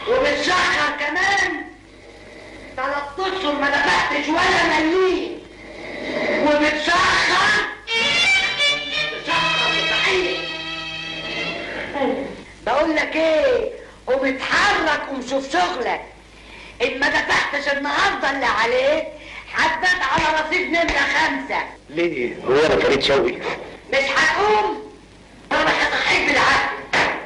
وبتشخر كمان ثلاث اشهر ما دفعتش ولا مليم وبتشخر بتشخر بصحيح بقول لك ايه وبتحرك ومشوف شغلك ان ما دفعتش النهارده اللي عليك هتبات على رصيد نمره خمسه ليه هو انا فريد شوقي مش هتقوم انا هصحيك بالعقل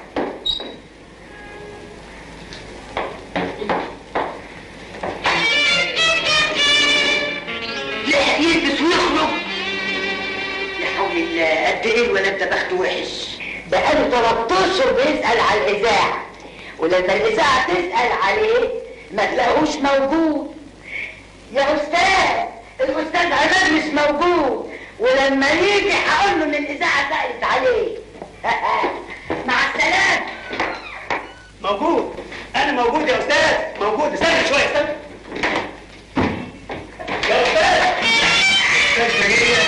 لحق يلبس ويخرج يا حول الله قد ايه الولد ده بخته وحش بقاله 13 بيسأل على الإذاعة ولما الإذاعة تسأل عليه ما تلاقوش موجود يا أستاذ الأستاذ عماد مش موجود ولما يجي هقول له إن الإذاعة سألت عليه مع السلامة موجود انا موجود يا استاذ موجود استنى شويه استنى يا استاذ استاذ نجيه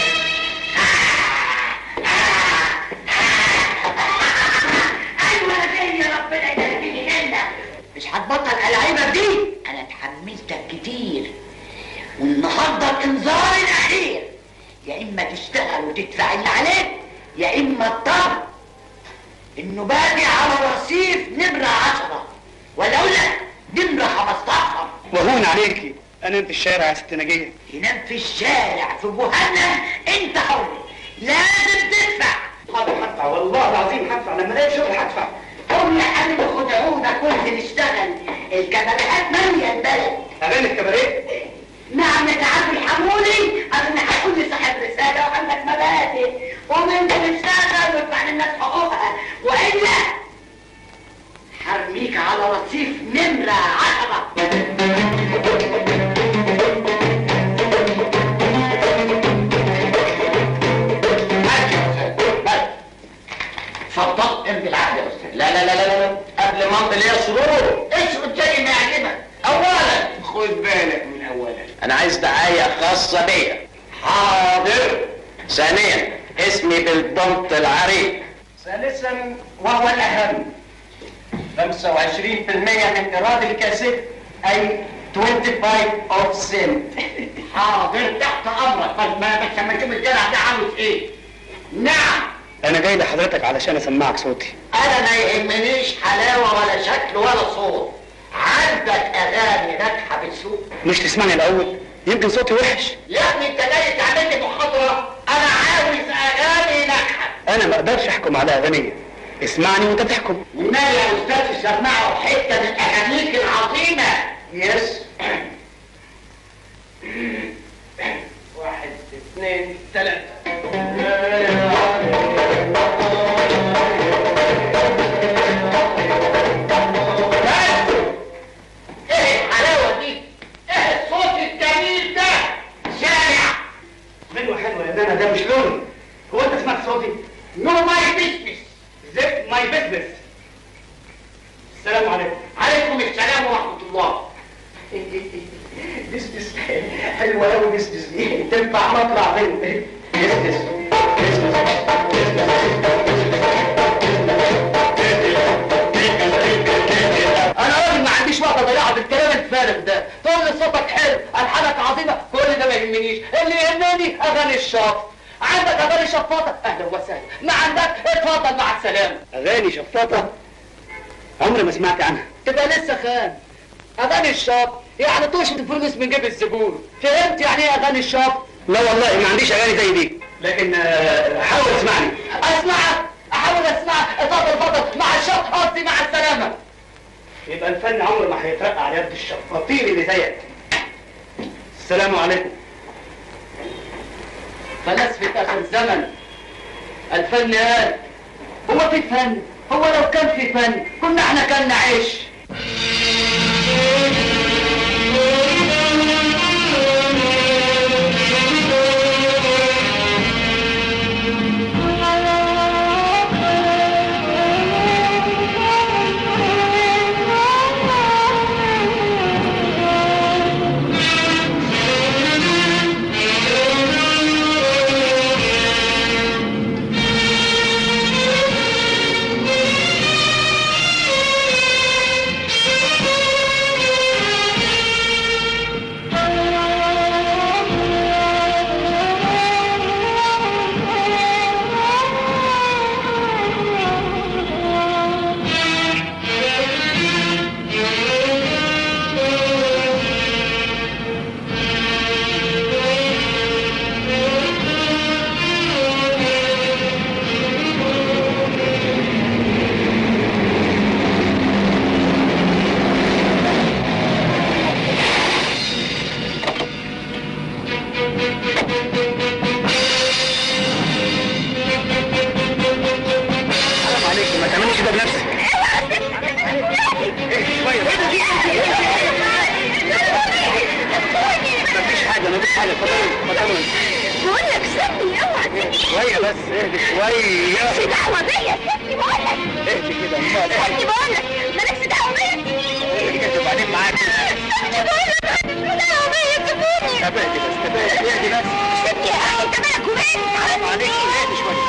أيوة زي ربنا يهديني هنا مش هتبطل ألعيبك دي أنا اتحملتك كتير والنهارده الإنذار الأخير يا إما تشتغل وتدفع اللي عليك يا إما اضطر إنه باقي على رصيف نمرة عشرة ولا أقول لك نمرة 15 وهون عليكي انام في الشارع يا ست نجيه تنام في الشارع في جهنم أنت حر لازم تدفع حاضر هدفع والله العظيم هدفع لما الاقي شغل هدفع قوم يا حبيبي خد عودك وانزل اشتغل الكباريهات مالية البلد اغاني الكباريه نعم يا عبد الحمولي انا هكون لي صاحب رساله وعندك مبادئ قوم انزل اشتغل وادفع للناس حقوقها والا هرميك على رصيف نمره عشره اتفضل امضي العقد يا استاذ لا لا لا لا لا قبل ما امضي ليا شروط اشرب زي ما يعجبك اولا خد بالك من اولا انا عايز دعايه خاصه بيا حاضر ثانيا اسمي بالبنط العريق ثالثا وهو الاهم 25% من ايراد الكاسيت اي 25 اوف سنت حاضر تحت امرك بس ما بس لما نشوف الجدع ده عاوز ايه نعم انا جاي لحضرتك علشان اسمعك صوتي انا ما يهمنيش حلاوه ولا شكل ولا صوت عندك اغاني ناجحه بالسوق مش تسمعني الاول يمكن صوتي وحش يا ابني انت جاي تعمل لي محاضره انا عاوز اغاني ناجحه انا ما اقدرش احكم على اغنيه اسمعني وانت تحكم ومال يا استاذ سمعوا حته من اغانيك العظيمه يس واحد اثنين ثلاثة ايه الحلاوه دي ايه الصوت الجميل ده سامع حلوة حلوة يا نانا ده مش لوني هو انت سمعت صوتي؟ نو ماي بيزنس زفت ماي بزنس السلام عليكم عليكم السلام ورحمه الله بزنس حلوة قوي بزنس دي تنفع مطلع منه بزنس انا راجل ما عنديش وقت اضيعه بالكلام الفارغ ده تقول لي صوتك حلو الحانك عظيمه كل ده ما يهمنيش اللي يهمني اغاني الشط عندك اغاني شفاطه اهلا وسهلا ما عندك اتفضل مع السلامه اغاني شفاطة عمري ما سمعت عنها تبقى لسه خان اغاني الشط يعني تشفط الفلوس من جيب الزبون فهمت يعني ايه اغاني الشط لا والله ما عنديش اغاني زي دي لكن آه، حاول اسمعني اسمعك احاول اسمعك اتفضل اتفضل مع الشط قصدي مع السلامه يبقى الفن عمره ما هيترقى على يد الشفاطين اللي زيك السلام عليكم فلسفة آخر الزمن الفن قال هو في فن هو لو كان في فن كنا احنا كلنا عيش اتفضلي اتفضلي بقول لك سيبني اوعى تسيبني شويه بس اهدي شويه في دعوه بيا سيبني بقول لك اهدي كده امال سيبني اهدي بقول لك مالكش دعوه بيا اهدي كده وبعدين معاك سيبني بقول لك مالكش دعوه بيا سيبوني طب اهدي بس طب اهدي اهدي بس سيبني يا اخي انت مالك ومالي حرام عليك اهدي شويه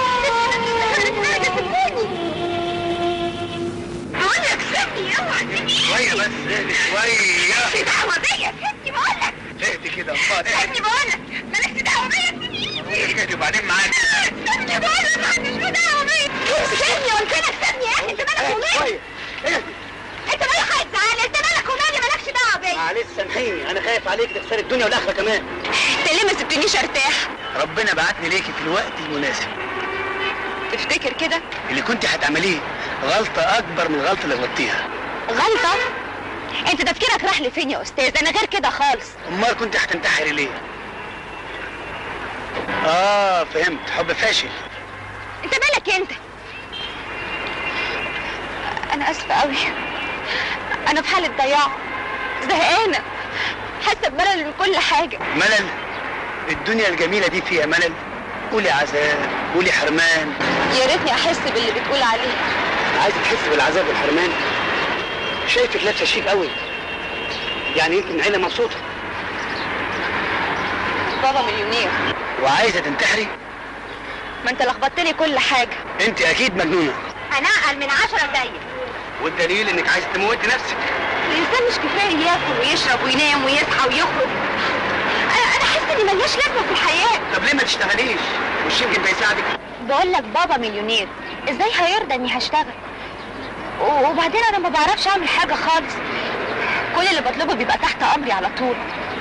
بقول لك سيبني اوعى تسيبني شويه بس اهدي شويه في دعوه بيا سيبني بقول لك اهدي كده امال اهدي سيبني بقول لك مالكش دعوه بيا سيبني اهدي وبعدين معاك سيبني بقول لك مالكش دعوه بيا سيبني قلت لك سيبني يا اخي انت مالك اهدي ومالي شويه اهدي انت مالك هتزعل انت مالك ومالي مالكش دعوه بيا معلش سامحيني انا خايف عليك تخسري الدنيا والاخره كمان انت ليه ما سبتنيش ارتاح ربنا بعتني ليكي في الوقت المناسب تفتكر كده اللي كنت هتعمليه غلطه اكبر من الغلطه اللي غلطتيها غلطه انت تفكيرك راح لفين يا استاذ انا غير كده خالص امال كنت هتنتحري ليه اه فهمت حب فاشل انت مالك انت انا اسفه قوي انا في حاله ضياع زهقانه حاسه بملل من كل حاجه ملل الدنيا الجميله دي فيها ملل قولي عذاب قولي حرمان يا ريتني احس باللي بتقول عليه عايزه تحسي بالعذاب والحرمان شايفك لابسه شيك قوي يعني يمكن عيله مبسوطه بابا مليونير وعايزه تنتحري ما انت لخبطت لي كل حاجه انت اكيد مجنونه انا اقل من عشرة دقايق والدليل انك عايزه تموتي نفسك الانسان مش كفايه ياكل ويشرب وينام ويصحى ويخرج انا انا حاسه اني ملياش لازمه في الحياه طب ليه ما تشتغليش مش يمكن ده يساعدك بقول لك بابا مليونير ازاي هيرضى اني هشتغل و- وبعدين انا ما بعرفش اعمل حاجه خالص كل اللي بطلبه بيبقى تحت امري على طول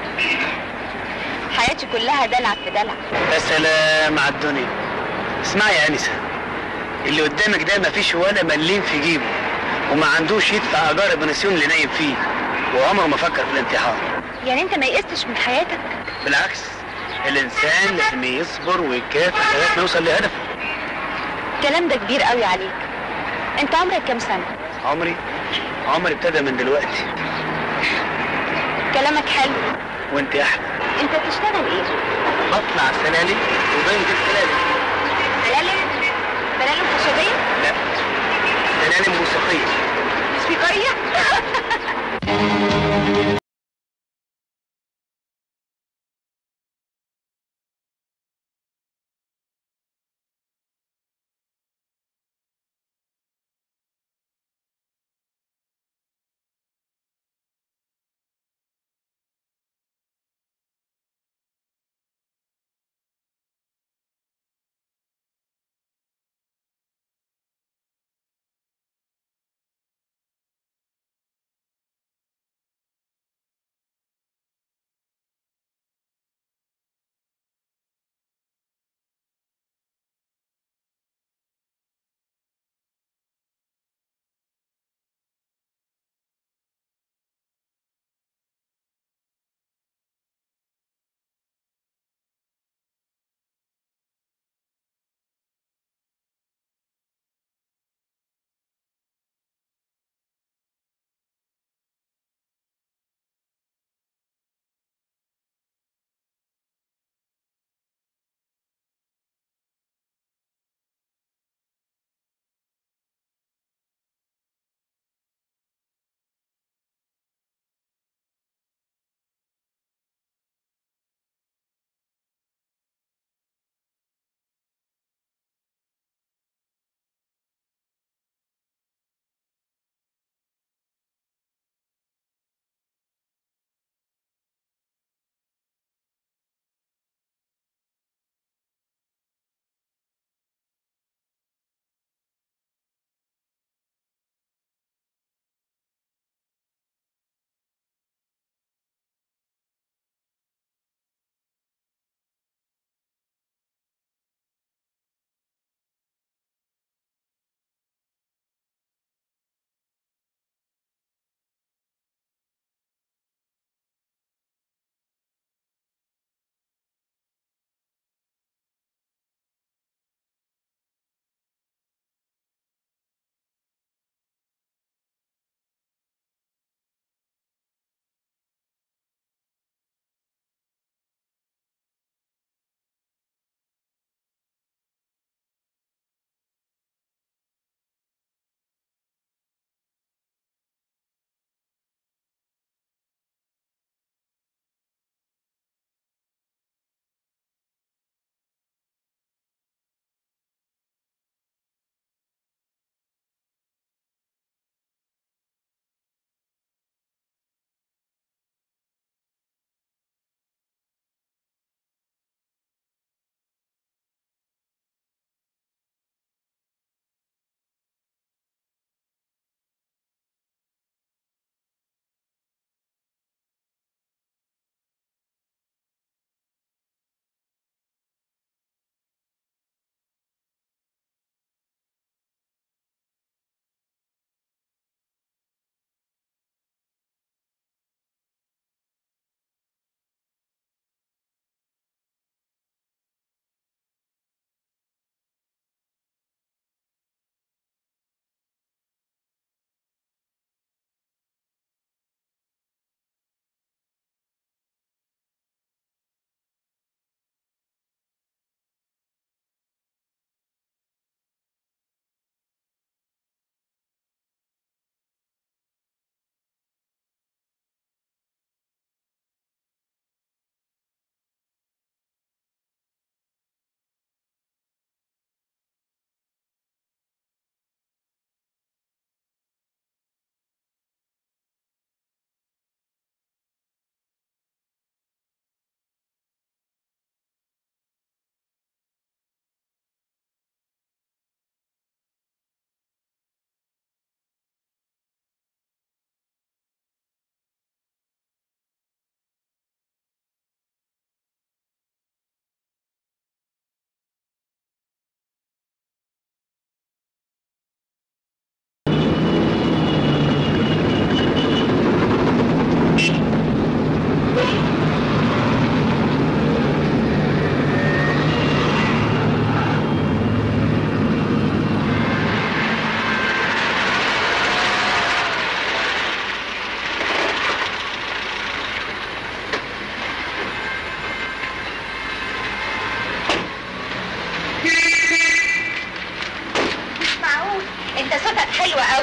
حياتي كلها دلع في دلع يا سلام على الدنيا اسمعي يا انسه اللي قدامك ده مفيش ولا مليم في جيبه وما عندوش يدفع ايجار البنسيون اللي نايم فيه وعمره ما فكر في الانتحار يعني انت ما يئستش من حياتك بالعكس الانسان لازم يصبر ويكافح لغايه ما يوصل لهدفه الكلام ده كبير قوي عليك انت عمرك كام سنه عمري عمري ابتدى من دلوقتي كلامك حلو وانت احلى انت بتشتغل ايه بطلع سلالم وبنزل سلالم سلالم سلالم خشبيه لا سلالم موسيقيه موسيقيه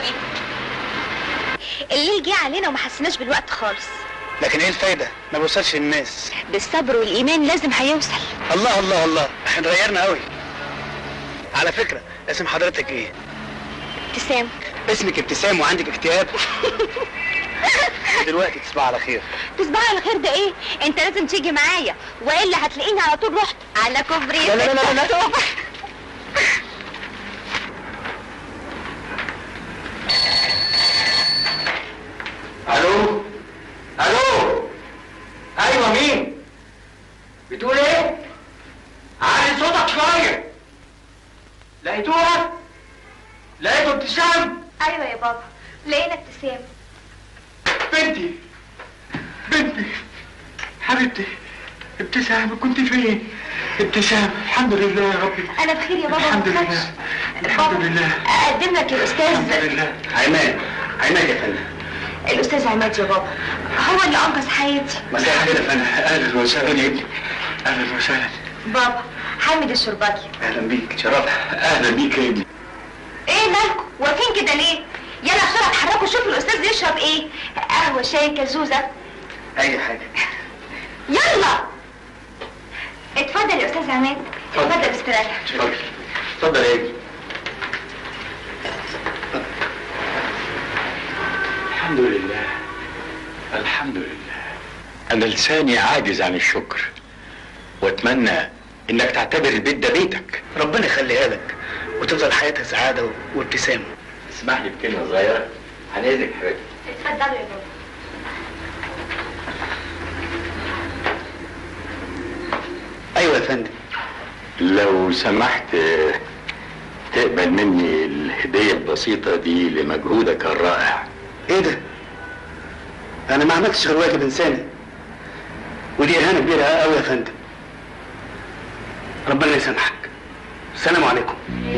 بيهم الليل جه علينا وما حسيناش بالوقت خالص لكن ايه الفايده ما بيوصلش للناس بالصبر والايمان لازم هيوصل الله الله الله احنا اتغيرنا قوي على فكره اسم حضرتك ايه ابتسام اسمك ابتسام وعندك اكتئاب دلوقتي تصبح على خير تصبح على خير ده ايه انت لازم تيجي معايا والا هتلاقيني على طول رحت على كوبري لا لا لا لا لا. أكتوبر. الو الو ايوه مين بتقول ايه عالي صوتك شويه لقيتوها لقيتوا ابتسام ايوه يا بابا لقينا ابتسام بنتي بنتي حبيبتي ابتسام كنت فين ابتسام الحمد لله يا ربي انا بخير يا بابا الحمد ما لله تخافش. الحمد بابا، لله اقدم لك الحمد الاستاذ لله عماد عماد يا فندم الاستاذ عماد يا بابا هو اللي انقذ حياتي مساء الخير يا فندم اهلا وسهلا يا ابني اهلا وسهلا بابا حامد الشرباجي اهلا بيك شرفت اهلا بيك يا ابني ايه مالكم واقفين كده ليه يلا بسرعه اتحركوا شوفوا الاستاذ يشرب ايه قهوه شاي كزوزه اي حاجه يلا اتفضل يا استاذ عماد اتفضل. اتفضل استريح اتفضل اتفضل يا ابني الحمد لله الحمد لله انا لساني عاجز عن الشكر واتمنى انك تعتبر البيت ده بيتك ربنا يخليها لك وتفضل حياتها سعاده وابتسام اسمح لي بكلمه صغيره عن اذنك حبيبتي اتفضلوا يا بابا ايوه يا فندم لو سمحت آه، تقبل مني الهديه البسيطه دي لمجهودك الرائع ايه ده انا ما عملتش غير واجب انساني ودي اهانه كبيره قوي يا فندم ربنا يسامحك السلام عليكم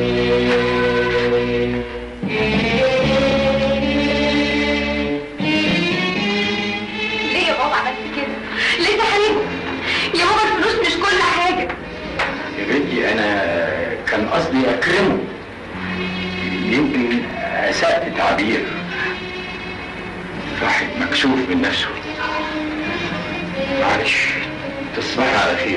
ليه يا بابا عملت كده ليه تحريمه يا بابا الفلوس مش كل حاجه يا بنتي انا كان قصدي اكرمه يمكن اسأت تعبير واحد مكسوف من نفسه معلش تصبحي على خير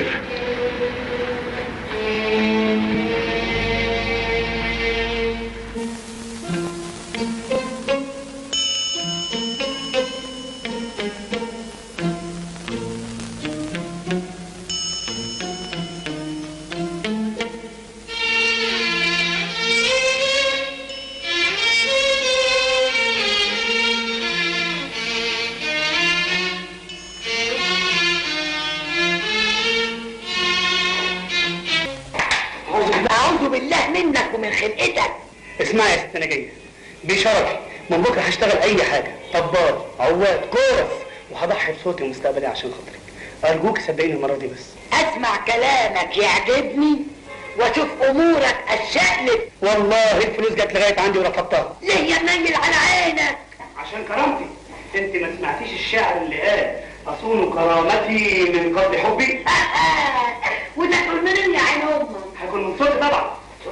أعوذ بالله منك ومن خلقتك اسمعي يا ست نجية بشرفي من بكره هشتغل اي حاجه طبال عواد كورس وهضحي بصوتي ومستقبلي عشان خاطرك ارجوك صدقيني المره دي بس أسمع كلامك يعجبني وأشوف أمورك الشقلب والله الفلوس جت لغايه عندي ورفضتها ليه يا منيل على عينك عشان كرامتي انت ما سمعتيش الشاعر اللي قال اصون كرامتي من قبل حبي وده كل منين يا عين أمك هيكون من صوتي طبعا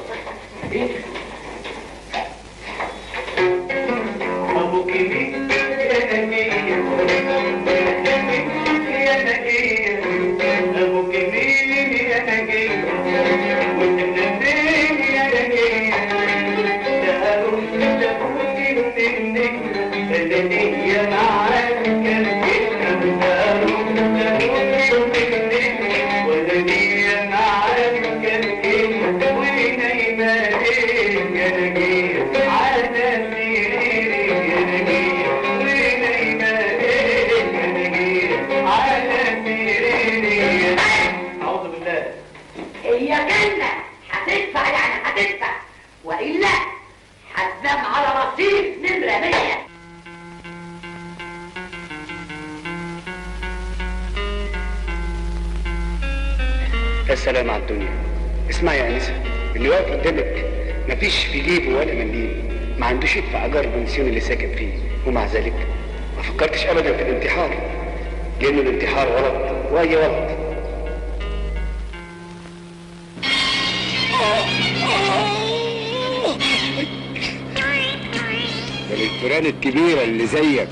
ابوك مين يا نجية يا نجية ابوك مين يا نجية وانت فين يا نجية سألوا لابوك منك فدنيا معاك كالجنة سألوا لابوك منك ودنيا معاك كالجنة ونايمة ليه يا نجية على سريري يا نجية ونايمة ليه يا نجية على سريري يا نجية أعوذ بالله هي جنة هتدفع يعني هتدفع وإلا هتنام على رصيف نمرة مية يا سلام على الدنيا اسمعي يا انسه اللي واقف قدامك مفيش في جيبه ولا مليم ما عندوش يدفع ايجار البنسيون اللي ساكن فيه ومع ذلك ما فكرتش ابدا في الانتحار لان الانتحار غلط واي غلط الجيران الكبيرة اللي زيك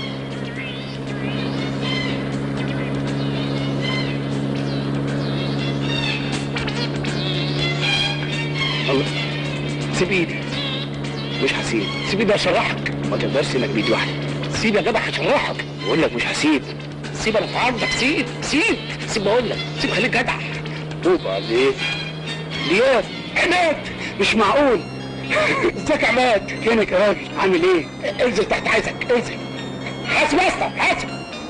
الله سيب ايدي مش هسيب سيب ايدي اشرحك ما تقدرش انك بايد واحده سيب يا جدع هشرحك بقول لك مش هسيب سيب انا في عرضك سيب سيب سيب بقول لك سيب خليك جدع وبعد ايه دياب عماد مش معقول ازيك يا عماد فينك يا راجل عامل ايه انزل تحت عايزك انزل حاسب يا اسطى حاسب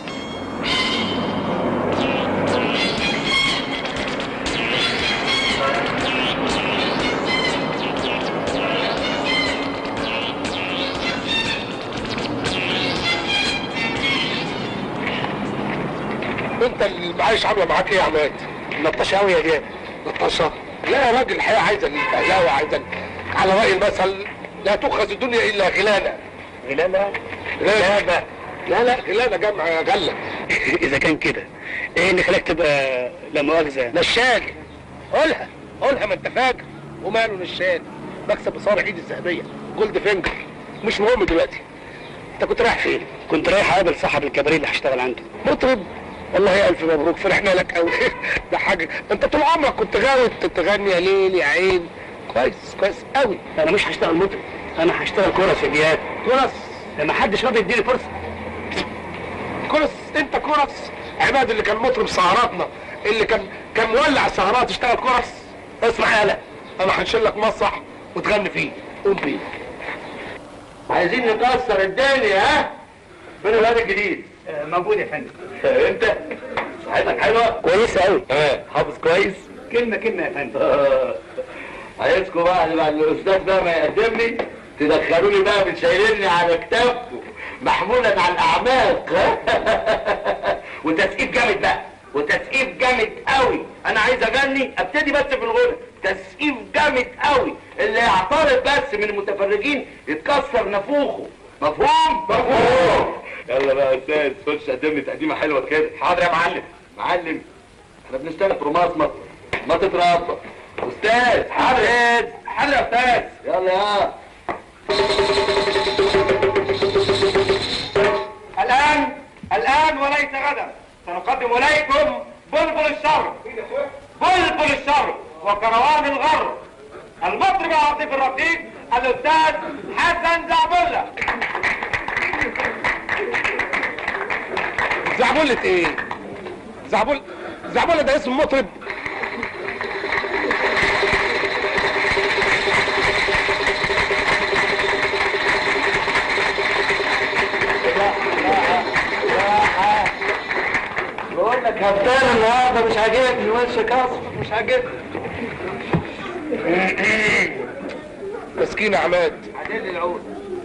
انت اللي عايش عامله معاك ايه يا عماد؟ نطشه قوي يا دياب نطشه؟ لا يا راجل الحياه عايزه الفهلاوه عايزه على راي المثل لا تؤخذ الدنيا الا غلانا غلانا؟ غلانا لا لا غلانا جمع غله اذا كان كده ايه اللي خلاك تبقى لا مؤاخذه نشال قولها قولها ما انت فاكر وماله نشال بكسب بصالح ايدي الذهبيه جولد فينجر مش مهم دلوقتي انت كنت رايح فين؟ كنت رايح اقابل صاحب الكباريه اللي هشتغل عنده مطرب والله الف مبروك فرحنا لك قوي ده حاجه انت طول عمرك كنت غاوي تغني يا ليل يا عين كويس كويس قوي انا مش هشتغل مطرب انا هشتغل كورس يا دياب كورس ما حدش راضي يديني فرصه كورس انت كورس عماد اللي كان مطرب سهراتنا اللي كان كان مولع سهرات اشتغل كورس اسمع يالا انا هنشيل لك مسرح وتغني فيه قوم بيه عايزين نكسر الدنيا ها فين الواد الجديد آه، موجود يا فندم انت صحتك حلوه كويسه قوي اه حافظ كويس كلمه كلمه يا فندم آه. عايزكم بقى لما الاستاذ ده ما يقدم لي تدخلوني بقى بتشيلني على كتافكم محمولا على الاعماق وتسقيف جامد بقى وتسقيف جامد قوي انا عايز اغني ابتدي بس في الغنى تسقيف جامد قوي اللي يعترض بس من المتفرجين يتكسر نافوخه مفهوم مفهوم يلا بقى يا استاذ خش قدم لي تقديمه حلوه كده حاضر يا معلم معلم احنا بنشتغل في رماصمة ما تتربى استاذ حاضر حاضر يا استاذ يلا يا الآن الآن وليس غدا سنقدم إليكم بلبل الشر بلبل الشر وكروان الغر المطرب العاطفي الرقيق الأستاذ حسن زعبلة زعبولة ايه زعبول زعبولة ده اسم مطرب بقول لك هبتان النهارده مش عاجبني وشك اصفر مش عاجبني مسكين يا عماد عدل العود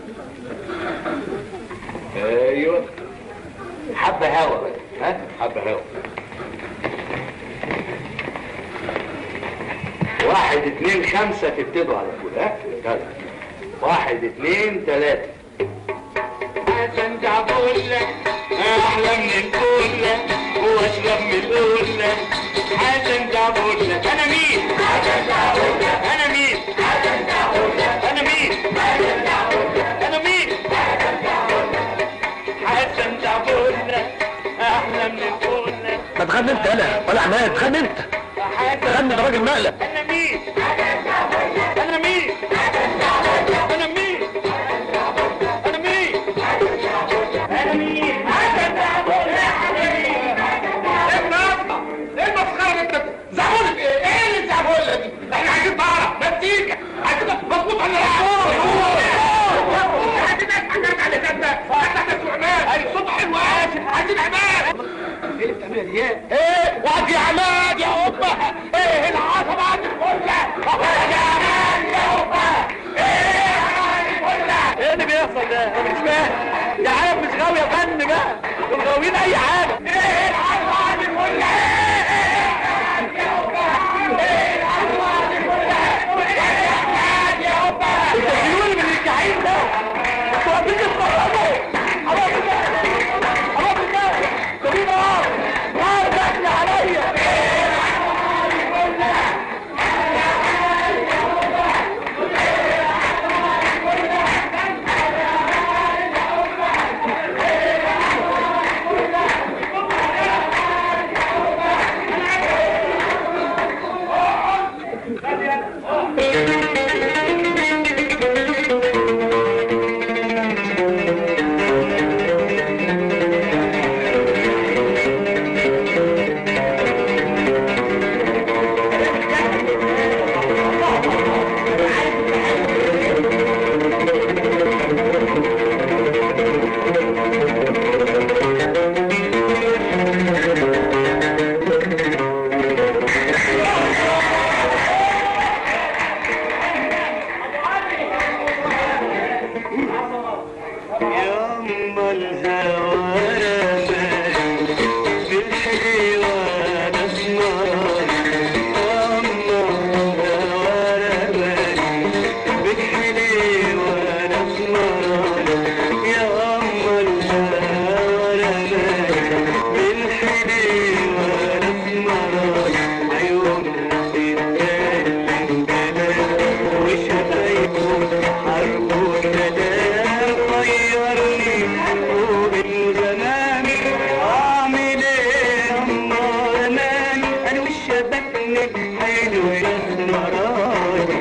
ايوه حبة هوا بقى ها حبة هوا واحد اتنين خمسة تبتدوا على طول ها يلا واحد اتنين تلاتة حسن زعبلة أحلى من الفلة وأشرب من القلة حسن زعبلة أنا مين؟ حسن زعبلة أنا مين؟ حسن زعبلة أنا مين؟ حسن زعبلة أنا مين؟ حسن زعبلة أحلى من الفلة ما تغني انت يلا ولا عماد غني انت غني ده راجل مقلب أنا مين؟ أنا مين؟ أنا مين؟ أنا مين؟ أنا مين؟ إيه النهارده؟ إيه المسخرة اللي أنت زعبولة إيه؟ إيه اللي الزعبولة دي؟ إحنا عايزين طهرة مزيكا عايزين مظبوط على عايزين حاجات على كده حاجات عماد الصوت حلو قوي عايزين عماد ايه اللي بتعملها دي ايه وادي يا عماد يا امه ايه العصب عند الكله وادي يا عماد يا امه ايه عماد الكله ايه اللي بيحصل ده انا مش فاهم يا عم مش غاوي فن بقى دول غاويين اي حاجه ايه العصب عند الكله ايه يا امه ايه العصب عند الكله ايه يا عماد يا امه انت بتقولي من الجحيم ده انتوا قاعدين تتفرجوا حرام الله حرام الله سيبيني اقعد نار داخله عليا ابن الحلو الاسمراني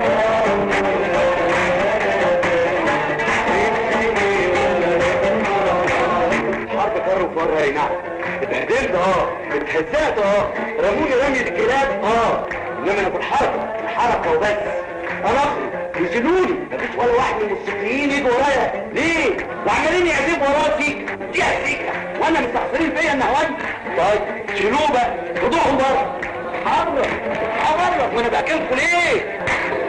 حرب كر وفر يا نعم اتبهدلت اه اتهزقت اه رموني رمي الكلاب اه انما انا في الحركه الحركه وبس انا اخرج يشيلوني مفيش ولا واحد من الموسيقيين يجي ورايا ليه؟ وعمالين يعزفوا ورايا سيكه دي سيكه وانا مستخسرين فيا النهوان طيب شيلوه بقى خدوهم بره حرك حرك وانا بحكمكم ليه؟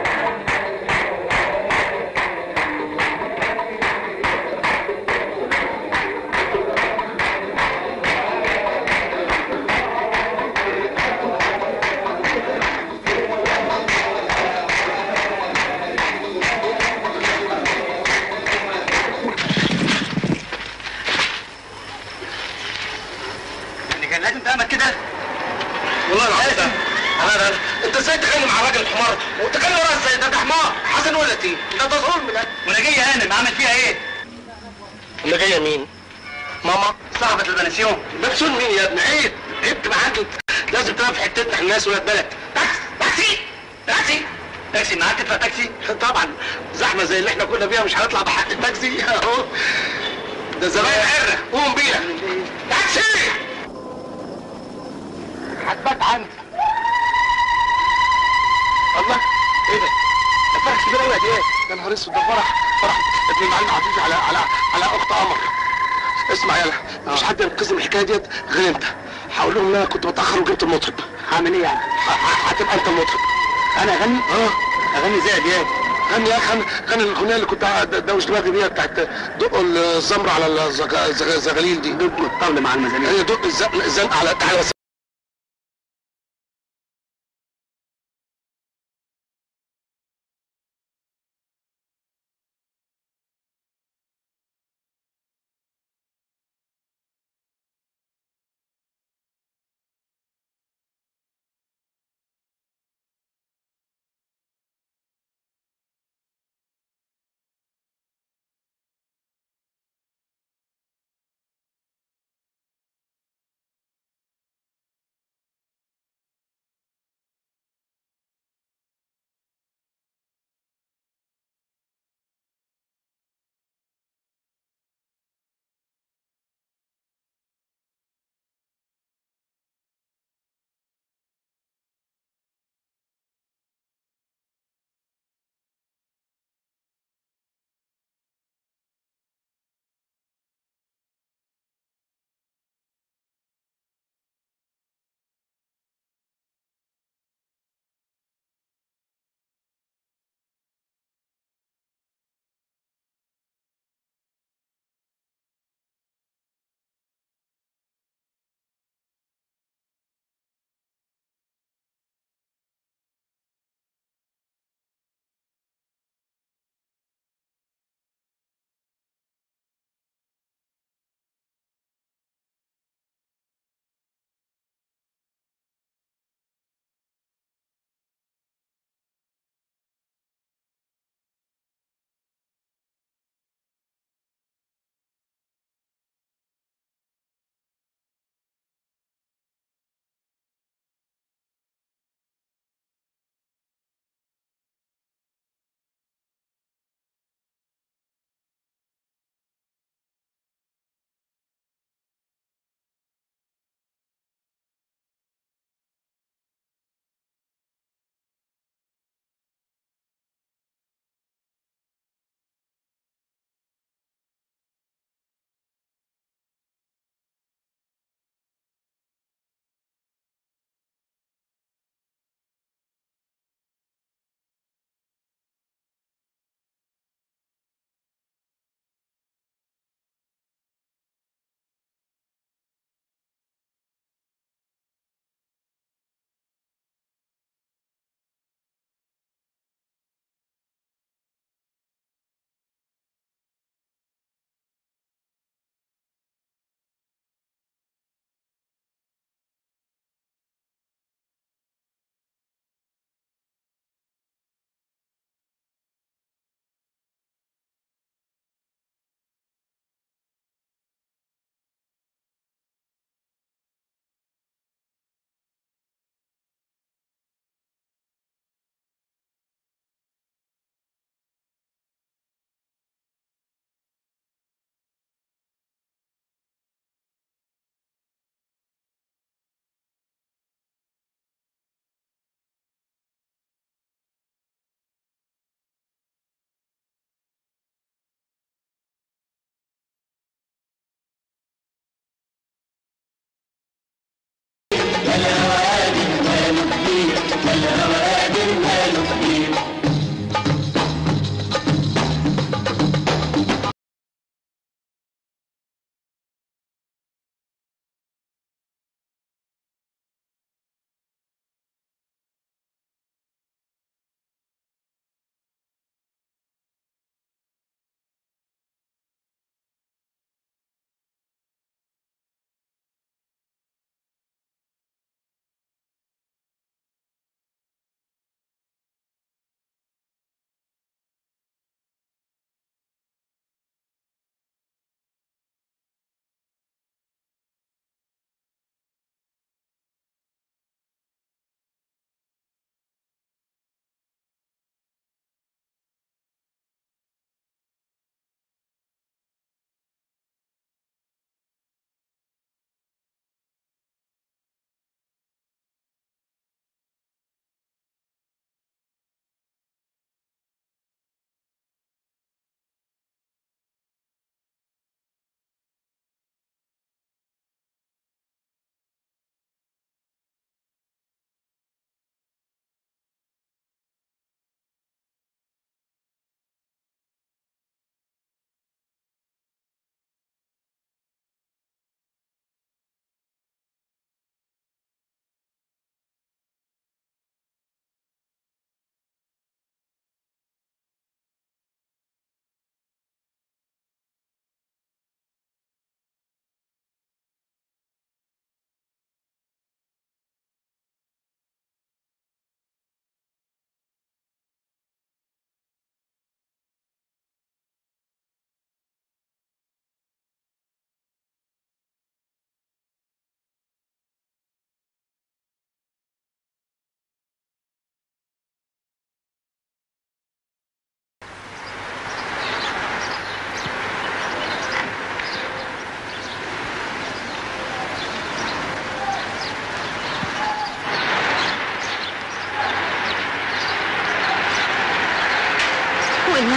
اللي كان لازم تعمل كده والله العظيم لازم. انا انت ازاي تتكلم مع الراجل الحمار وتتكلم ورا ازاي ده ده حمار حسن ولا تيم ده ده ظلم ده وانا جاي هانم اعمل فيها ايه؟ اللي جايه مين؟ ماما صاحبة البنسيون بتسون مين يا ابني عيب عيب تبقى عندك لازم تبقى في حتتنا احنا الناس ولاد بلد تاكسي تاكسي تاكسي تاكسي معاك تدفع تاكسي؟ طبعا زحمه زي اللي احنا كنا فيها مش هنطلع بحق التاكسي اهو ده زمان عره قوم بينا تاكسي هتبات عندي الله ايه ده؟ ده فرح كبير قوي يا دياب يا نهار اسود ده فرح فرح ابن المعلم عفيف على على على اخت قمر اسمع يلا مفيش حد ينقذني من الحكايه ديت غير انت هقول لهم ان انا كنت بتاخر وجبت المطرب هعمل ايه يعني؟ ه- ه- هتبقى انت المطرب انا اغني؟ اه اغني زي دياب غني يا اخي غني غني الاغنيه اللي كنت قاعد دوش دماغي بيها بتاعت دق الزمر على الزغ- زغ- الزغاليل دي دق الطبل مع المزامير هي دق الزق الزنق على على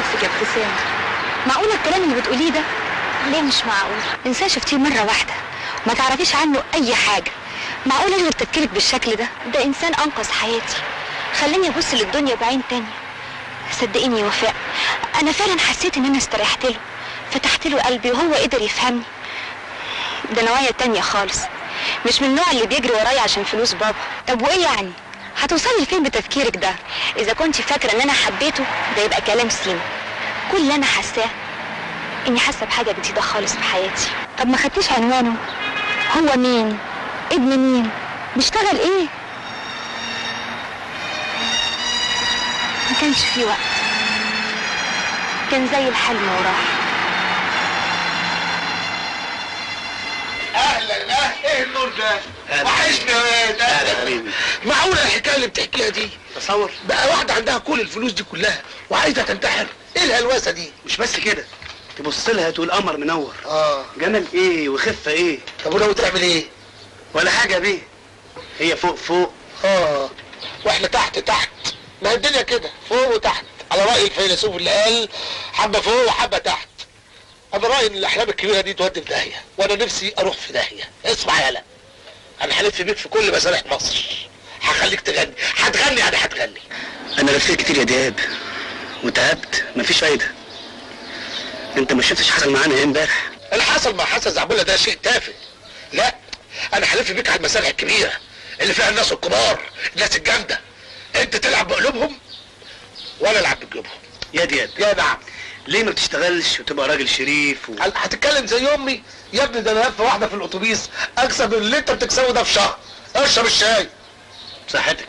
نفسك يا ابتسام معقولة الكلام اللي بتقوليه ده ليه مش معقول انسان شفتيه مرة واحدة ما تعرفيش عنه اي حاجة معقول اشغل تفكيرك بالشكل ده ده انسان انقذ حياتي خلاني ابص للدنيا بعين تانية صدقيني يا وفاء انا فعلا حسيت ان انا استريحت له فتحت له قلبي وهو قدر يفهمني ده نوايا تانية خالص مش من النوع اللي بيجري ورايا عشان فلوس بابا طب وايه يعني هتوصلي لفين بتفكيرك ده اذا كنت فاكره ان انا حبيته ده يبقى كلام سيما كل اللي انا حاساه اني حاسه بحاجه جديده خالص في حياتي طب ما خدتيش عنوانه هو مين ابن مين بيشتغل ايه ما كانش في وقت كان زي الحلم وراح اهلا اهلا ايه النور ده وحشني يا واد اهلا حبيبي معقولة الحكاية اللي بتحكيها دي تصور بقى واحدة عندها كل الفلوس دي كلها وعايزة تنتحر ايه الهلوسة دي مش بس كده تبص لها تقول قمر منور اه جمال ايه وخفه ايه طب ولو تعمل ايه ولا حاجه بيه هي فوق فوق اه واحنا تحت تحت ما هي الدنيا كده فوق وتحت على رأي الفيلسوف اللي قال حبة فوق وحبة تحت انا رأيي ان الاحلام الكبيرة دي تودي في داهية وانا نفسي اروح في داهية اسمع يالا انا هلف بيك في كل مسارح مصر هخليك تغني هتغني يعني هتغني انا لفيت كتير يا دياب وتعبت مفيش فايده انت ما شفتش حصل معانا ايه امبارح اللي حصل مع حسن زعبولة ده شيء تافه لا انا هلف بيك على المسارح الكبيرة اللي فيها الناس الكبار الناس الجامدة انت تلعب بقلوبهم وانا العب بقلوبهم يا دياب يا نعم ليه ما بتشتغلش وتبقى راجل شريف و... هل- هتتكلم زي امي يا ابني ده انا لفه واحده في الاتوبيس اكسب اللي انت بتكسبه ده في شهر اشرب الشاي صحتك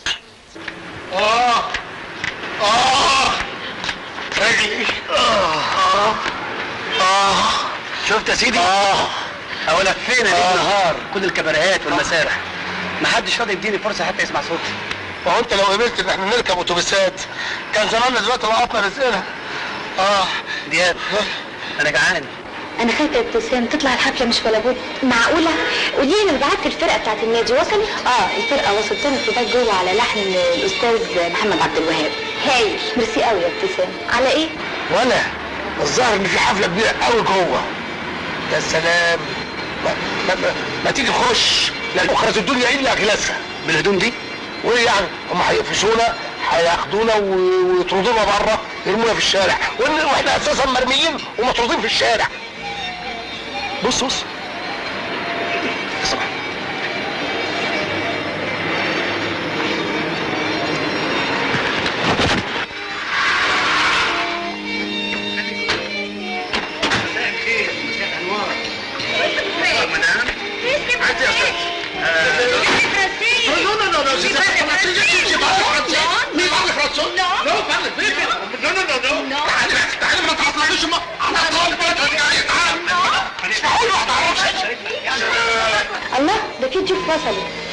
اه اه رجلي اه اه شفت يا سيدي اه او لفينا ليل آه. نهار كل الكباريهات والمسارح ما حدش راضي يديني فرصه حتى يسمع صوتي ما هو انت لو قبلت ان احنا نركب اتوبيسات كان زماننا دلوقتي لقطنا رزقنا اه دياب انا جعان انا خايفه يا ابتسام تطلع الحفله مش ولا بد معقوله قولي لي انا بعت الفرقه بتاعت النادي وصلت اه الفرقه وصلت لنا في جوه على لحن الاستاذ محمد عبد الوهاب هايل ميرسي قوي يا ابتسام على ايه وانا الظاهر ان في حفله كبيره قوي جوه يا سلام ما, ما, ما, ما تيجي نخش لا بكره الدنيا الا غلاسها بالهدوم دي وايه يعني هم هيقفشونا هياخدونا و- ويطردونا بره يرمونا في الشارع وإن- واحنا اساسا مرميين ومطرودين في الشارع بص بص اسمع الله ده في جيب وصلت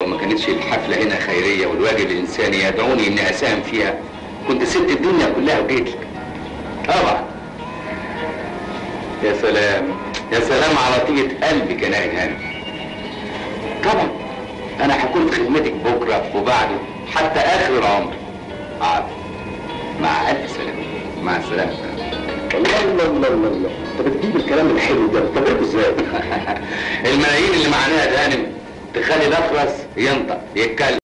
وما كانتش الحفلة هنا خيرية والواجب الإنساني يدعوني إني أساهم فيها كنت سبت الدنيا كلها وجيت لك طبعا يا سلام يا سلام على طيبة قلبك يا ناهد هانم طبعا أنا هكون في خدمتك بكرة وبعده حتى آخر العمر عارف مع ألف سلامة مع السلامة الله الله الله الله الله انت بتجيب الكلام الحلو ده بتطلعه ازاي؟ الملايين اللي معناها يا هانم تخلي الأخرس ينطق يتكلم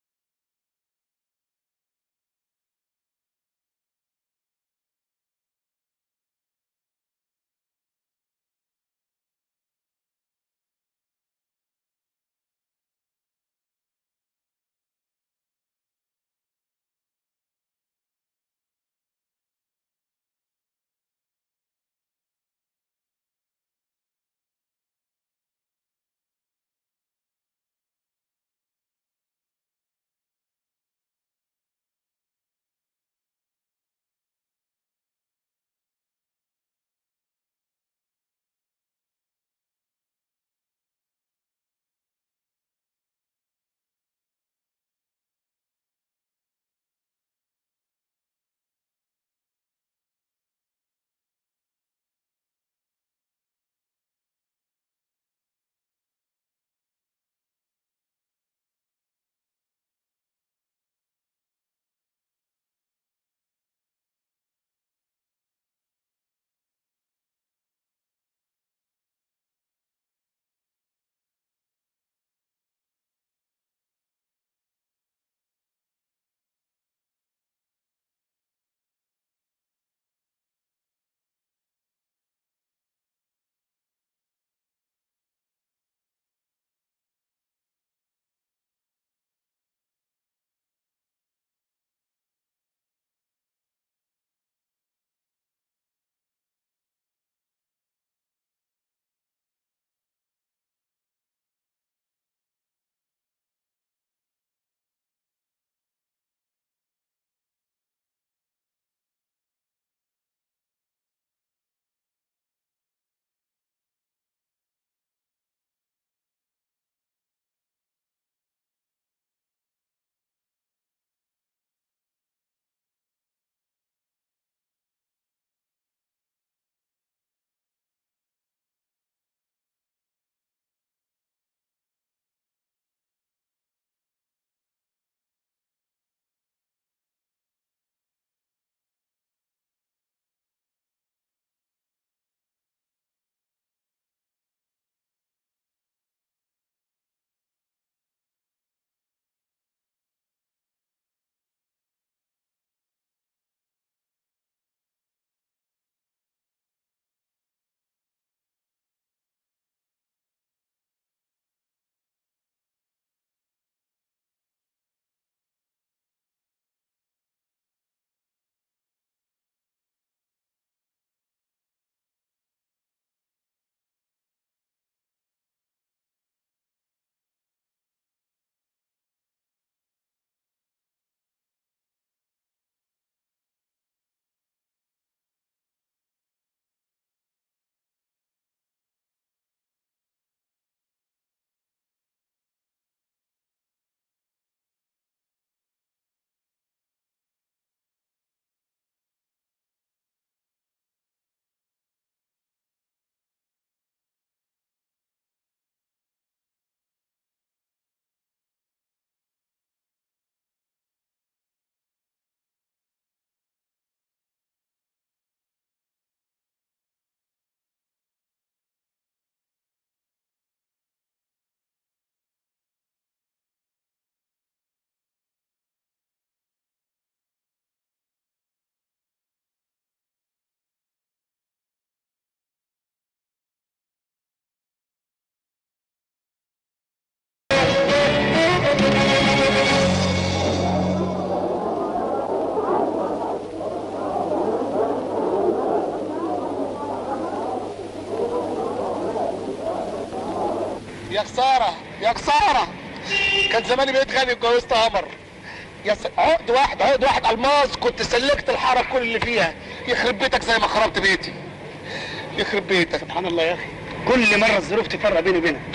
يا خساره يا خساره كان زماني بقيت غني واتجوزت قمر يا س... عقد واحد عقد واحد الماس كنت سلكت الحاره كل اللي فيها يخرب بيتك زي ما خربت بيتي يخرب بيتك سبحان الله يا اخي كل مره الظروف تفرق بيني وبينك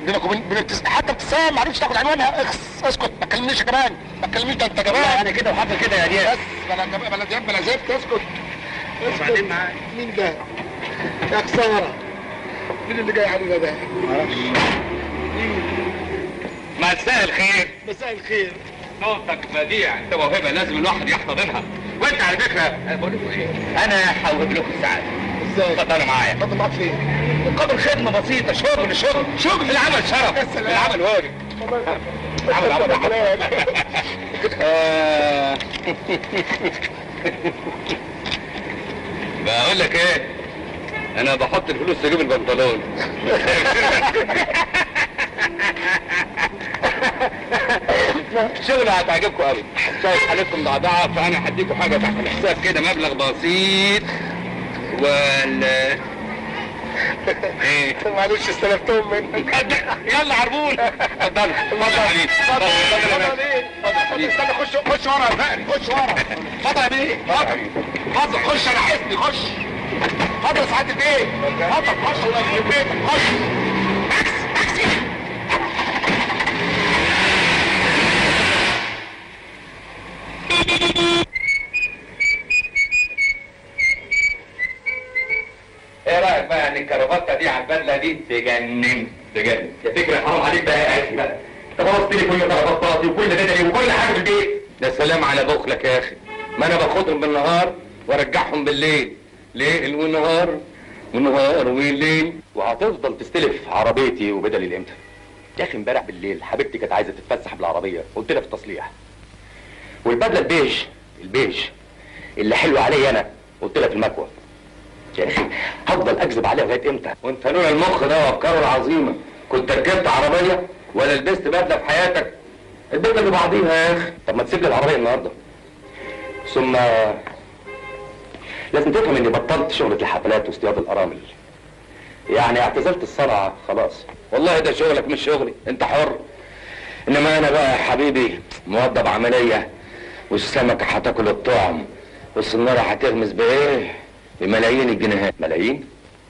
بينك وبين بين ابتس... حتى ابتسام ما عرفتش تاخد عنوانها اخس اسكت ما تكلمنيش يا جبان ما تكلمنيش ده انت جبان انا كده وحاطط كده يا دياب بس بلا جب... بلا دياب بلا زفت اسكت اسكت بعدين معاك مين ده؟ يا خساره مين اللي جاي علينا ده؟ مساء الخير مساء الخير صوتك بديع انت موهبه لازم الواحد يحتضنها وانت على فكره بقول لكم ايه انا هوهب لكم السعاده ازاي؟ اتفضلوا معايا اتفضل معاك فين؟ مقابل خدمه بسيطه شغل شغل شغل العمل شرف يا سلام. العمل واجب العمل عمل عمل آه. بقول لك ايه انا بحط الفلوس في جيب البنطلون شغل هتعجبكم قوي شايف حالتكم ضعضعه فانا هديكم حاجه تحت الحساب كده مبلغ بسيط وال ايه معلش استلفتهم منك يلا عربون اتفضل اتفضل يا حبيبي اتفضل اتفضل يا باشا. اتفضل استنى خش خش ورا يا فقري خش ورا اتفضل يا بيه اتفضل اتفضل خش انا حسني خش اتفضل يا سعاده البيه اتفضل خش الله يخرب بيتك خش ايه رايك بقى ان الكرافته دي على البدله دي تجنن تجنن يا فكره حرام عليك بقى يا اخي بقى انت بوظت لي كل كرافتاتي وكل بدلي وكل حاجه في البيت يا سلام على بخلك يا اخي ما انا باخدهم بالنهار وارجعهم بالليل ليل ونهار ونهار وليل وهتفضل تستلف عربيتي وبدلي الامتى يا اخي امبارح بالليل حبيبتي كانت عايزه تتفسح بالعربيه قلت لها في التصليح والبدله البيج البيج اللي حلوه عليا انا قلت لها في المكوى يا اخي هفضل اكذب عليها لغايه امتى وانت لولا المخ ده وافكاره العظيمه كنت ركبت عربيه ولا لبست بدله في حياتك الدنيا ببعضيها يا اخي طب ما تسيب لي العربيه النهارده ثم لازم تفهم اني بطلت شغلة الحفلات واصطياد الارامل يعني اعتزلت الصنعة خلاص والله ده شغلك مش شغلي انت حر انما انا بقى يا حبيبي موظف عملية والسمكة هتاكل الطعم والصنارة هتغمز بايه بملايين الجنيهات ملايين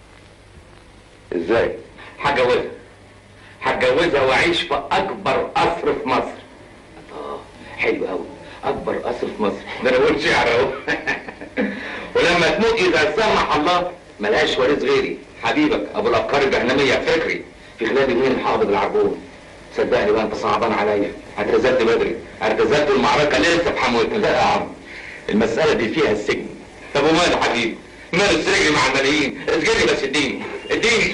ازاي هتجوزها هتجوزها واعيش في اكبر قصر في مصر اه حلو قوي اكبر قصر في مصر ده انا بقول شعر اهو ولما تموت اذا سمح الله ملهاش وارث غيري حبيبك ابو الافكار الجهنميه فكري في خلال يومين حافظ العربون صدقني بقى انت صعبان عليا اعتزلت بدري اعتزلت المعركه لسه في حموتنا لا يا عم المساله دي فيها السجن طب وماله حبيبي ماله السجن مع الملايين اسجني بس اديني اديني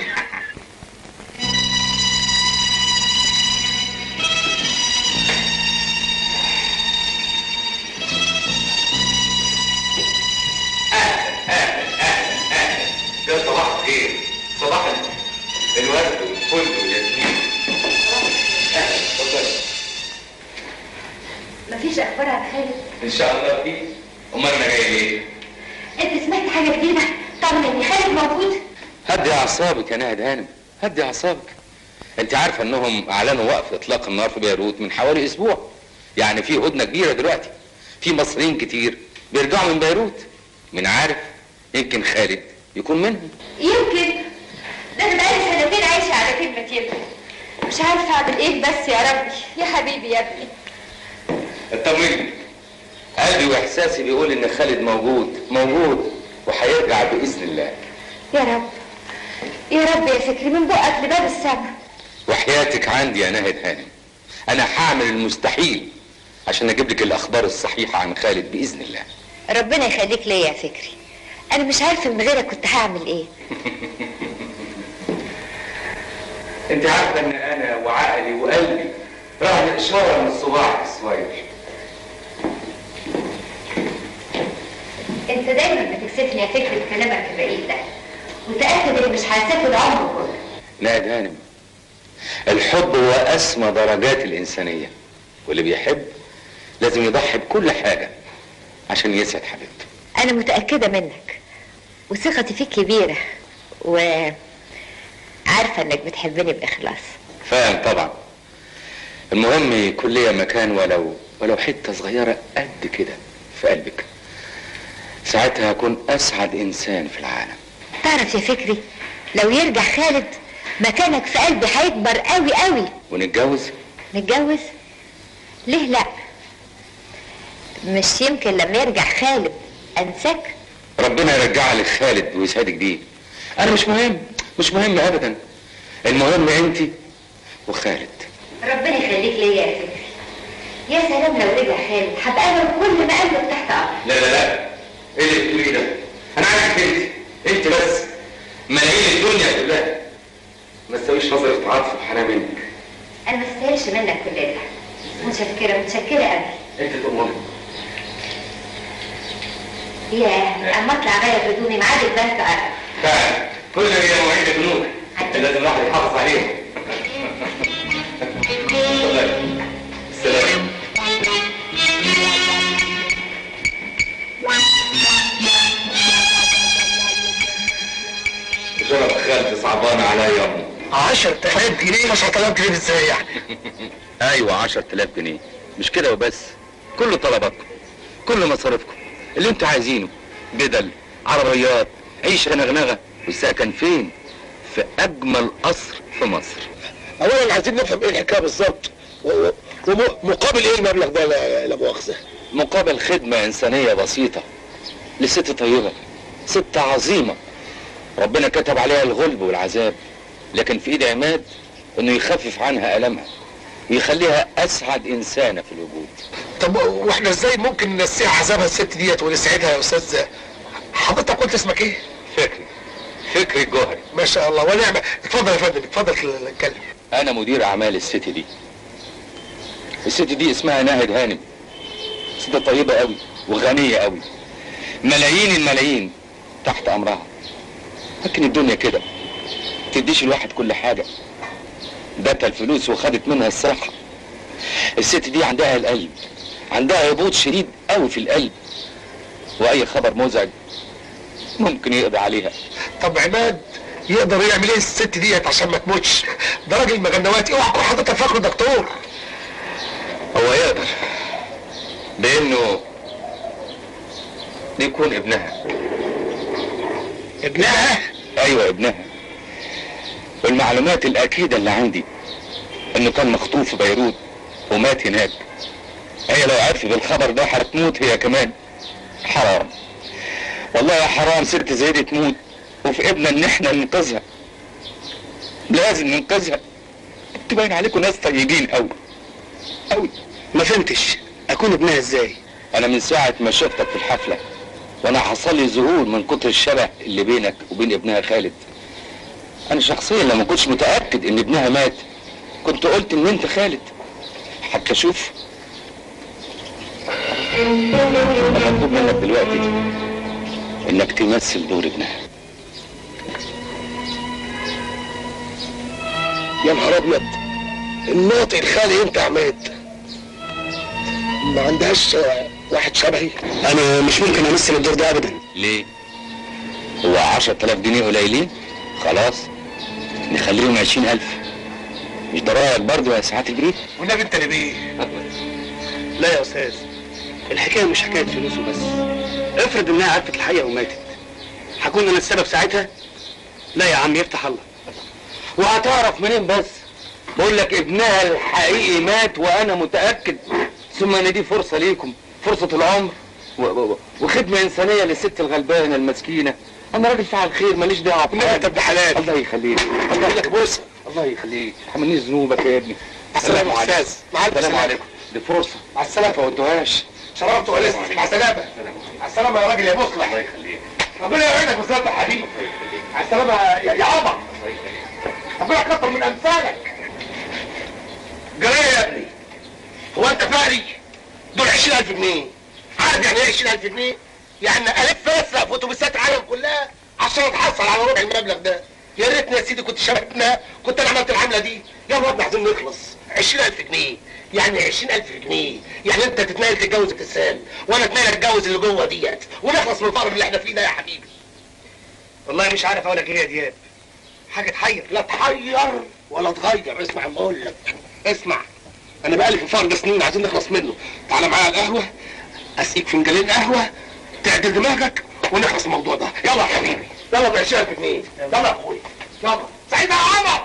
يا صباح الخير صباح الورد والفل والياسمين اهلا اتفضلي مفيش اخبار عن خالد ان شاء الله في امال انا جاي ليه؟ انت سمعت حاجه جديده طمني خالد موجود هدي اعصابك يا ناهد هانم هدي اعصابك انت عارفه انهم اعلنوا وقف اطلاق النار في بيروت من حوالي اسبوع يعني في هدنه كبيره دلوقتي في مصريين كتير بيرجعوا من بيروت من عارف يمكن خالد يكون منهم يمكن ده انا بقالي سنتين عايشه على كلمه يمكن مش عارفه اعمل ايه بس يا ربي يا حبيبي يا ابني اطمني قلبي واحساسي بيقول ان خالد موجود موجود وهيرجع باذن الله يا رب يا رب يا فكري من بقك لباب السما وحياتك عندي يا ناهد هانم انا هعمل المستحيل عشان اجيب لك الاخبار الصحيحه عن خالد باذن الله ربنا يخليك ليا يا فكري انا مش عارفه من غيرك كنت هعمل ايه انت عارفه ان انا وعقلي وقلبي رغم اشاره من الصباع الصغير انت دايما بتكسفني يا فكري بكلامك الرقيق ده وتاكد اني مش هسافر العمر كله ناهد هانم الحب هو اسمى درجات الانسانيه واللي بيحب لازم يضحي بكل حاجه عشان يسعد حبيبته انا متاكده منك وثقتي فيك كبيره و عارفه انك بتحبني باخلاص فاهم طبعا المهم يكون ليا مكان ولو ولو حته صغيره قد كده في قلبك ساعتها هكون اسعد انسان في العالم تعرف يا فكري لو يرجع خالد مكانك في قلبي هيكبر قوي قوي ونتجوز نتجوز ليه لا مش يمكن لما يرجع خالد انساك ربنا يرجع لك خالد ويسعدك بيه انا مش مهم مش مهم ابدا المهم انت وخالد ربنا يخليك ليا يا فكري يا سلام لو رجع خالد هبقى انا كل ما قلبك تحت امر لا لا لا ايه اللي بتقوليه ده انا عايزك انت انت بس ملايين الدنيا كلها ما تسويش نظرة عاطف وحنان منك انا ما استاهلش منك كل ده متشكره متشكره قوي انت تؤمري يا اما اطلع غير هدومي ميعاد البنك قرب فعلا كل هي مواعيد البنوك لازم الواحد يحافظ عليهم اتفضلي. السلام شرف خالتي صعبانة عليا يا امي 10000 جنيه 10000 جنيه ازاي يعني ايوه 10000 جنيه مش كده وبس كل طلباتكم كل مصاريفكم اللي انتوا عايزينه بدل عربيات عيشة نغنغة والسكن فين في اجمل قصر في مصر اولا عايزين نفهم ايه الحكايه بالظبط و- و- ومقابل ايه المبلغ ده لا لا مؤاخذه مقابل خدمة انسانية بسيطة لست طيبة ست عظيمة ربنا كتب عليها الغلب والعذاب لكن في ايد عماد انه يخفف عنها المها ويخليها اسعد انسانة في الوجود طب واحنا ازاي ممكن ننسيها عذابها الست ديت ونسعدها يا استاذ حضرتك قلت اسمك ايه؟ فكري فكري الجوهري ما شاء الله ونعم اتفضل يا فندم اتفضل اتكلم انا مدير اعمال الست دي الست دي اسمها ناهد هانم ست طيبة قوي وغنية قوي ملايين الملايين تحت امرها لكن الدنيا كده تديش الواحد كل حاجة ادتها الفلوس وخدت منها الصحة الست دي عندها القلب عندها هبوط شديد قوي في القلب واي خبر مزعج ممكن يقضي عليها طب عماد يقدر يعمل ايه الست ديت عشان ما تموتش ده راجل مغنواتي اوعى تكون حضرتك فاكره دكتور هو يقدر بانه يكون ابنها ابنها ايوه ابنها والمعلومات الاكيده اللي عندي انه كان مخطوف في بيروت ومات هناك هي لو عرفت بالخبر ده هتموت هي كمان حرام والله يا حرام ست زي دي تموت وفي ابننا ان احنا ننقذها لازم ننقذها تبين عليكم ناس طيبين قوي قوي ما فهمتش اكون ابنها ازاي انا من ساعة ما شفتك في الحفلة وانا حصل لي ذهول من كتر الشبه اللي بينك وبين ابنها خالد انا شخصيا لما كنتش متأكد ان ابنها مات كنت قلت ان انت خالد حتى اشوف المطلوب منك دلوقتي انك تمثل دور ابنها يا نهار ابيض الناطق الخالي انت يا عماد ما عندهاش آه، واحد شبهي انا مش ممكن امثل الدور ده ابدا ليه هو عشرة آلاف جنيه قليلين خلاص نخليهم عشرين ألف مش ده رأيك برضه يا سعادة البريد والنبي انت اللي بيه لا يا استاذ الحكايه مش حكايه فلوس وبس افرض انها عرفت الحقيقه وماتت هكون انا السبب ساعتها لا يا عم يفتح الله وهتعرف منين بس بقول لك ابنها الحقيقي مات وانا متاكد ثم ان دي فرصه ليكم فرصه العمر و- و- وخدمه انسانيه للست الغلبانه المسكينه انا راجل فعل خير ماليش دعوه والنبي انت ابن حلال الله يخليك الله لك بوسه الله يخليك حملني ذنوبك يا ابني السلام عليكم استاذ مع الف السلام سلامه عليكم دي فرصه مع السلامه فوتوهاش شرفت ولست مع السلامه مع السلامه يا راجل يا مصلح الله يخليك ربنا يعينك بالذات يا حبيبي مع السلامه يا يا عمر ربنا يكتر من امثالك جرايه يا ابني هو انت فقري دول 20000 جنيه عارف يعني ايه 20000 جنيه يعني الف اسرق في اتوبيسات العالم كلها عشان اتحصل على ربع المبلغ ده يا ريتني يا سيدي كنت شبكنا كنت انا عملت العمله دي يلا ابني عايزين نخلص 20000 جنيه يعني 20000 جنيه يعني انت تتنقل تتجوز ابتسام وانا اتنقل اتجوز اللي جوه ديت ونخلص من الفقر اللي احنا فيه ده يا حبيبي والله مش عارف اقول لك ايه يا دياب حاجه تحير لا تحير ولا تغير اسمع ما اقول لك اسمع انا بقالي في الفقر ده سنين عايزين نخلص منه تعالى معايا على القهوه اسقيك فنجانين قهوه تعدل دماغك ونخلص من الموضوع ده يلا يا حبيبي يلا ب 20000 جنيه يلا يا اخويا يلا سعيد افتحي بقى يا عمر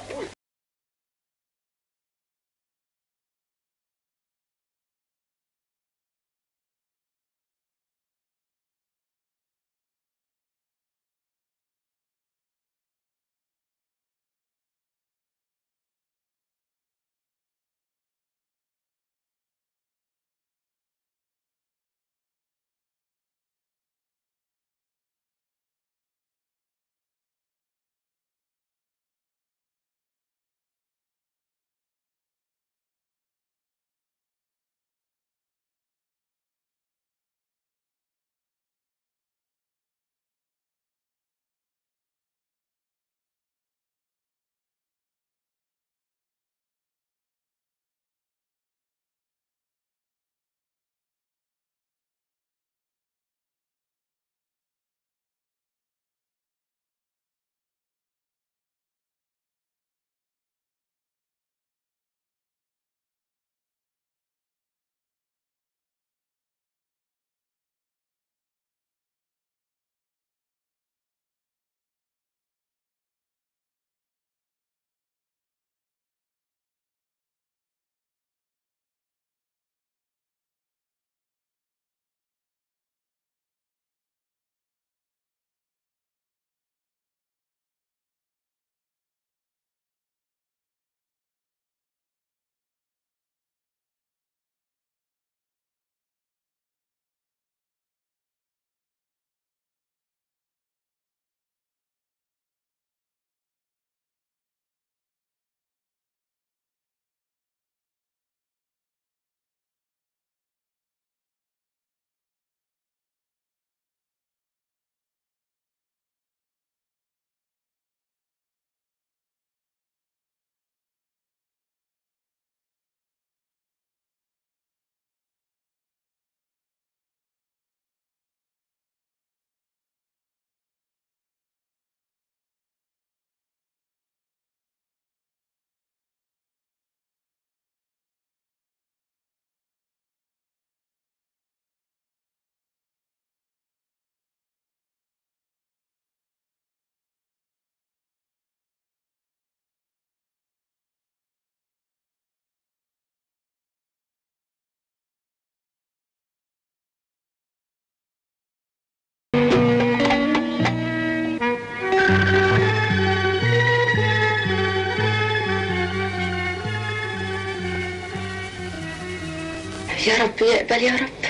يا رب يقبل يا رب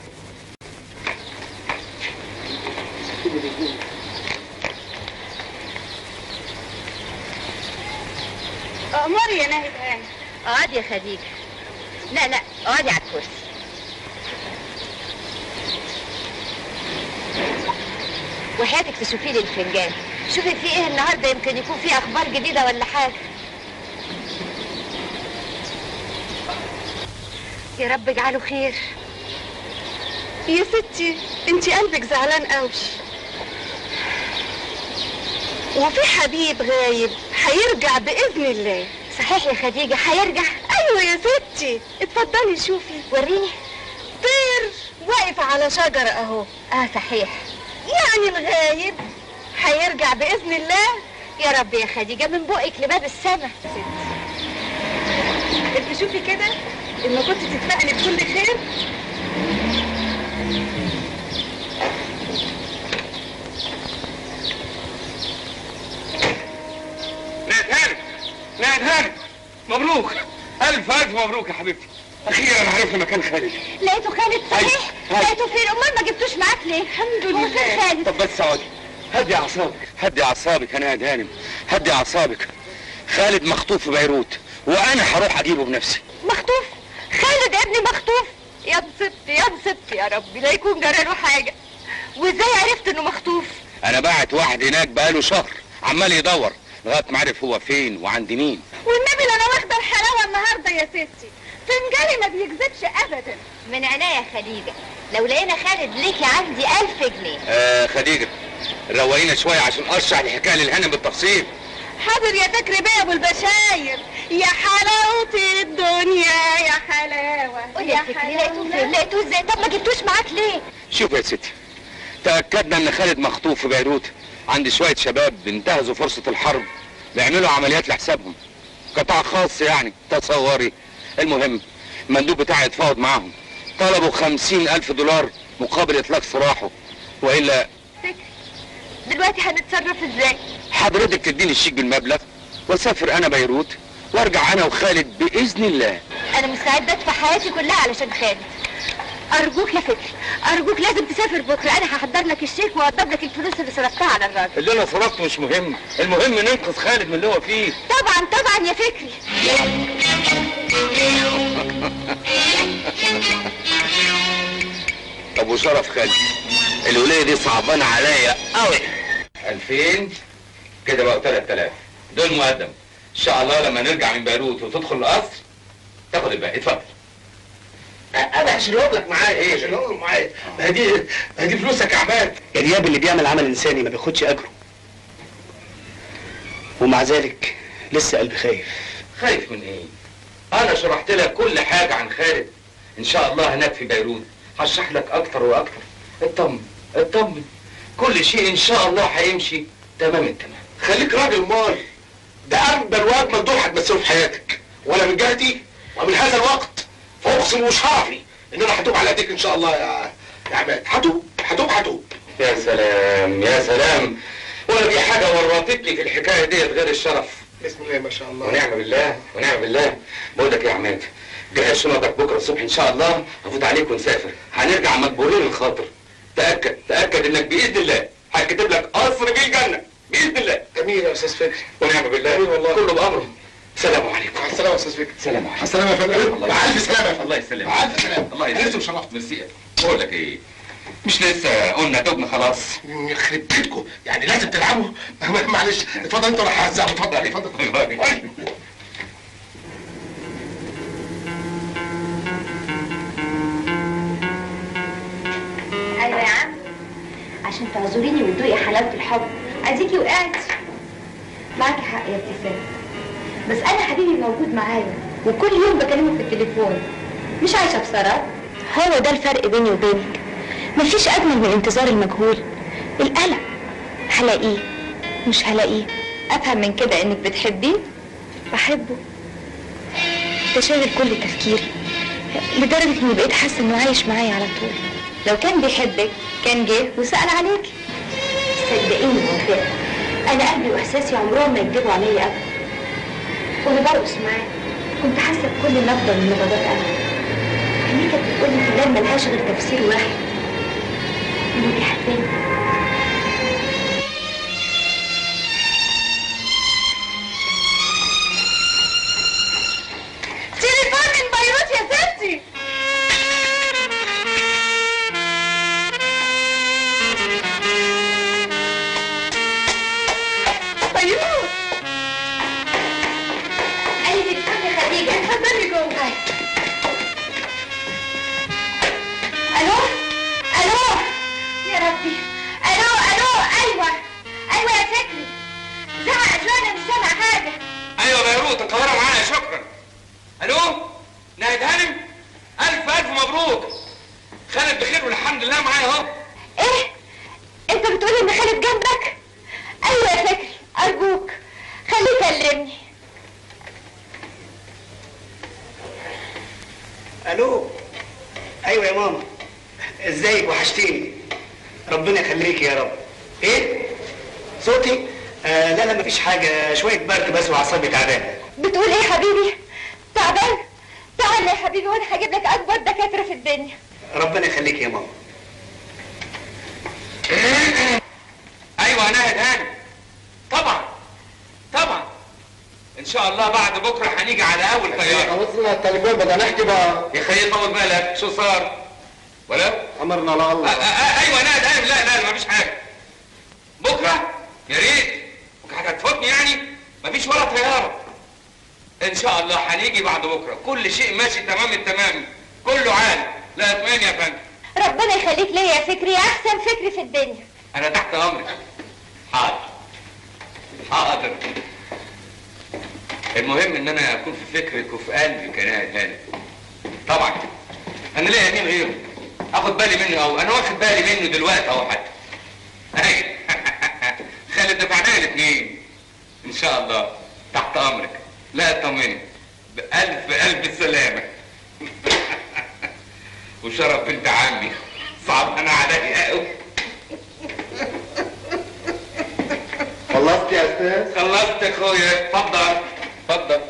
أمري يا ناهد هاني اقعدي يا خديجة لا لا اقعدي على الكرسي وحياتك تشوفي لي الفنجان شوفي في ايه النهارده يمكن يكون في اخبار جديده ولا حاجه يا رب اجعله خير يا ستي انت قلبك زعلان قوي وفي حبيب غايب هيرجع باذن الله صحيح يا خديجه هيرجع ايوه يا ستي اتفضلي شوفي وريني طير واقف على شجره اهو اه صحيح يعني الغايب هيرجع باذن الله يا رب يا خديجه من بقك لباب السما انت شوفي كده اما كنت تتفائلي بكل خير نهد هانم نهد هانم مبروك الف الف مبروك يا حبيبتي اخيرا عرفنا مكان خالد لقيته خالد صحيح أيوة. لقيته فين امال ما جبتوش معاك ليه الحمد لله. فين خالد طب بس اقعدي هدي اعصابك هدي اعصابك يا نهد هانم هدي اعصابك خالد مخطوف في بيروت وانا هروح اجيبه بنفسي مخطوف خالد ابني مخطوف يا نصبت يا نصبت يا ربي لا يكون جرى له حاجه وازاي عرفت انه مخطوف انا بعت واحد هناك بقاله شهر عمال يدور لغايه ما عرف هو فين وعند مين والنبي لا انا واخده الحلاوه النهارده يا ستي فنجاني ما بيكذبش ابدا من عينيا يا خديجه لو لقينا خالد ليكي عندي ألف جنيه آه خديجه روقينا شويه عشان اشرح الحكايه للهانم بالتفصيل حاضر يا تكري بيه ابو البشاير يا حلاوة الدنيا يا حلاوة قولي يا فكري لقيتوه فين لقيتوه ازاي طب ما جبتوش معاك ليه شوف يا ستي تاكدنا ان خالد مخطوف في بيروت عند شويه شباب انتهزوا فرصه الحرب بيعملوا عمليات لحسابهم قطاع خاص يعني تصوري المهم المندوب بتاعي اتفاوض معاهم طلبوا خمسين ألف دولار مقابل إطلاق سراحه وإلا دلوقتي هنتصرف ازاي حضرتك تديني الشيك بالمبلغ واسافر انا بيروت وارجع انا وخالد باذن الله انا مستعده ادفع حياتي كلها علشان خالد ارجوك يا فكري ارجوك لازم تسافر بكره انا هحضر لك الشيك واوضب لك الفلوس اللي صرفتها على الراجل اللي انا صرفته مش مهم المهم ننقذ خالد من اللي هو فيه طبعا طبعا يا فكري طب وشرف خالد الولايه دي صعبانه عليا قوي 2000 كده بقوا 3000 دول مقدم ان شاء الله لما نرجع من بيروت وتدخل القصر تاخد الباقي اتفضل انا هشيلهم لك معايا ايه هشيلهم معايا ما دي ما دي فلوسك يا عماد الرياب اللي بيعمل عمل انساني ما بياخدش اجره ومع ذلك لسه قلبي خايف خايف من ايه انا شرحت لك كل حاجه عن خالد ان شاء الله هناك في بيروت هشرح لك اكتر واكتر اطمن اطمن كل شيء ان شاء الله هيمشي تمام التمام خليك راجل مال ده اربى واجمل دور هتمثله في حياتك وانا من جهتي ومن هذا الوقت فاقسم وشرفي ان انا هتوب على ايديك ان شاء الله يا يا عماد هتوب هتوب هتوب يا سلام يا سلام ولا في حاجه ورطتني في الحكايه ديت غير الشرف بسم الله ما شاء الله ونعم بالله ونعم بالله بقول لك يا عماد جهز شنطك بكره الصبح ان شاء الله هفوت عليك ونسافر هنرجع مجبورين الخاطر تاكد تاكد انك باذن الله هكتب لك قصر بالجنه باذن الله جميل يا استاذ فكري ونعم بالله جميل والله. كله بامره سلام عليكم مع السلامه يا استاذ فكري سلام مع عليكم السلامه يا فندم مع الف سلامه يا فندم الله يسلمك مع الف سلامه الله عرفت يسلمك وشرفت ميرسي بقول لك ايه مش لسه قلنا توبنا خلاص يخرب بيتكم يعني لازم تلعبوا معلش اتفضل انت ولا ههزقه اتفضل اتفضل ايوه يا عم عشان تعذريني وتدوقي حلاوه الحب اديكي وقعتي معاكي حق يا ابتسام بس انا حبيبي موجود معايا وكل يوم بكلمه في التليفون مش عايشه بسرعه هو ده الفرق بيني وبينك مفيش اجمل من انتظار المجهول القلق هلاقيه مش هلاقيه افهم من كده انك بتحبيه بحبه ده شاغل كل تفكيري لدرجة اني بقيت حاسة انه عايش معايا على طول لو كان بيحبك كان جه وسأل عليك صدقيني يا وفاء انا قلبي واحساسي عمرهم ما يكذبوا عليا ابدا وانا برقص معاه كنت حاسة بكل نبضة من نبضات قلبي عينيه كانت بتقول لي كلام ملهاش غير تفسير واحد انه بيحبني تليفون من بيروت يا ستي بيروت اي تليفون يا خديجه اتفضلي جوه الو الو يا ربي الو الو ايوه ايوه يا فكري زعق شويه انا مش سامع حاجه ايوه بيروت القاهره معايا شكرا الو ناهد هانم الف الف مبروك خالد بخير والحمد لله معايا اهو ايه انت بتقولي ان خالد جنبك ايوه يا فكري ارجوك خليه يكلمني الو ايوه يا ماما ازيك وحشتيني ربنا يخليك يا رب ايه صوتي آه لا لا مفيش حاجه شويه برد بس واعصابي تعبانه بتقول ايه يا حبيبي تعبان تعال يا حبيبي وانا هجيب لك اكبر دكاتره في الدنيا ربنا يخليك يا ماما ايوه ناهد هانم طبعا طبعا ان شاء الله بعد بكره هنيجي على اول طياره خلصنا التليفون بدنا نحكي بقى يا خير طول بالك شو صار ولا امرنا على آه الله آه ايوه ناهد هانم لا لا مفيش حاجه بكره يا ريت هتفوتني يعني مفيش ولا طياره ان شاء الله هنيجي بعد بكره كل شيء ماشي تمام التمام كله عال لا اطمئن يا فندم ربنا يخليك ليا يا فكري احسن فكري في الدنيا انا تحت امرك حاضر حاضر المهم ان انا اكون في فكرك وفي قلبك يا ناهد هانم طبعا انا ليا مين غيره اخد بالي منه او انا واخد بالي منه دلوقتي اهو حتى اهي خالد دفعناه الاثنين ان ان شاء الله تحت امرك لا اطمني بألف ألف سلامة وشرف بنت عمي صعب انا عليا قوي خلصت يا استاذ خلصت يا اخويا اتفضل اتفضل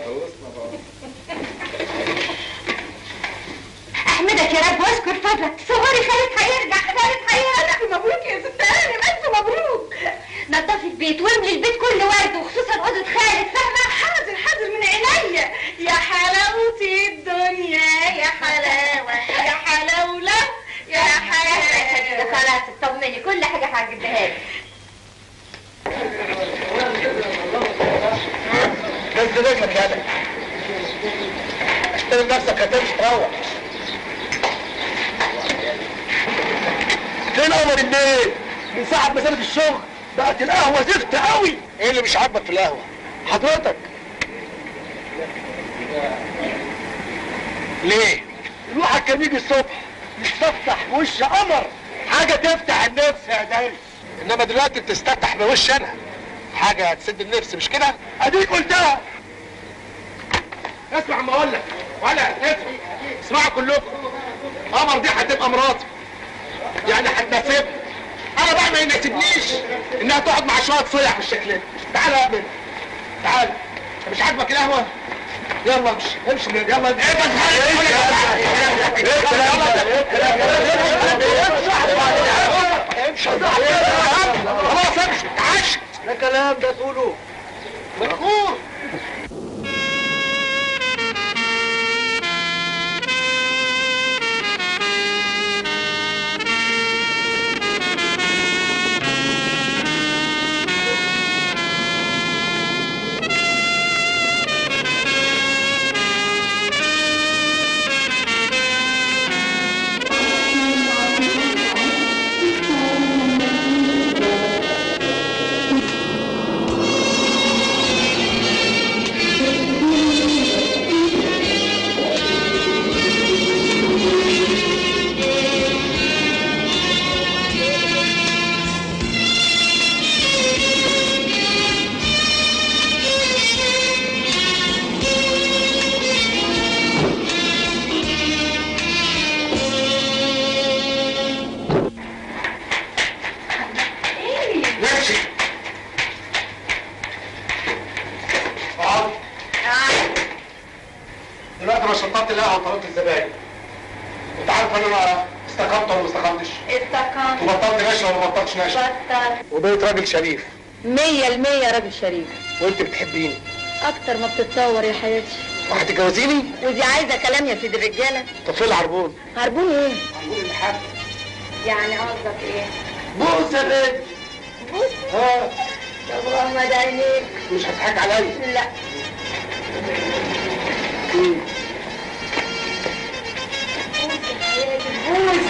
احمدك يا رب واشكر فضلك تصوري خالد هيرجع خالد هيرجع مبروك يا ست هانم الف مبروك نضفي البيت واملي البيت كله ورد وخصوصا اوضه خالد فاهمه حاضر حاضر من عينيا يا حلاوه الدنيا يا حلاوه يا حلاوله يا حلاوه خلاص اطمني كل حاجه هجيبها لك نزل رجلك يا ادم احترم نفسك هتمشي تروح فين قمر الليل من ساعة ما سابت الشغل بقت القهوة زفت قوي ايه اللي مش عاجبك في القهوة؟ حضرتك ليه؟ الواحد كان يجي الصبح يستفتح بوش قمر حاجة تفتح النفس يا دايس انما دلوقتي بتستفتح بوش انا حاجة تسد النفس مش كده؟ اديك قلتها اسمع ما اقول لك ولا اسمع اسمعوا كلكم قمر دي هتبقى مراتي يعني هتناسبني انا بقى ما يناسبنيش انها تقعد مع شويه صيع بالشكل ده تعالى يا ابني تعالى أنت مش عاجبك القهوه يلا امشي امشي من يلا امشي امشي خلاص امشي تعش ده كلام ده تقوله مذكور ماشي اقعد دلوقتي انا شطبت القهوه وطلبت الزباين انت عارف ان انا استقمت ولا ما استقمتش استقام وبطلت نشا ولا ما بطلتش نشا بطل وبقيت راجل شريف مية المية راجل شريف وانت بتحبيني أكتر ما بتتصور يا حياتي وهتتجوزيني ودي عايزة كلام يا سيد الرجالة طب فين العربون عربون إيه؟ عربون اللي حد يعني قصدك إيه؟ بوس يا بنت بص ها طب غمض عينيك مش هتضحك عليا لا بوس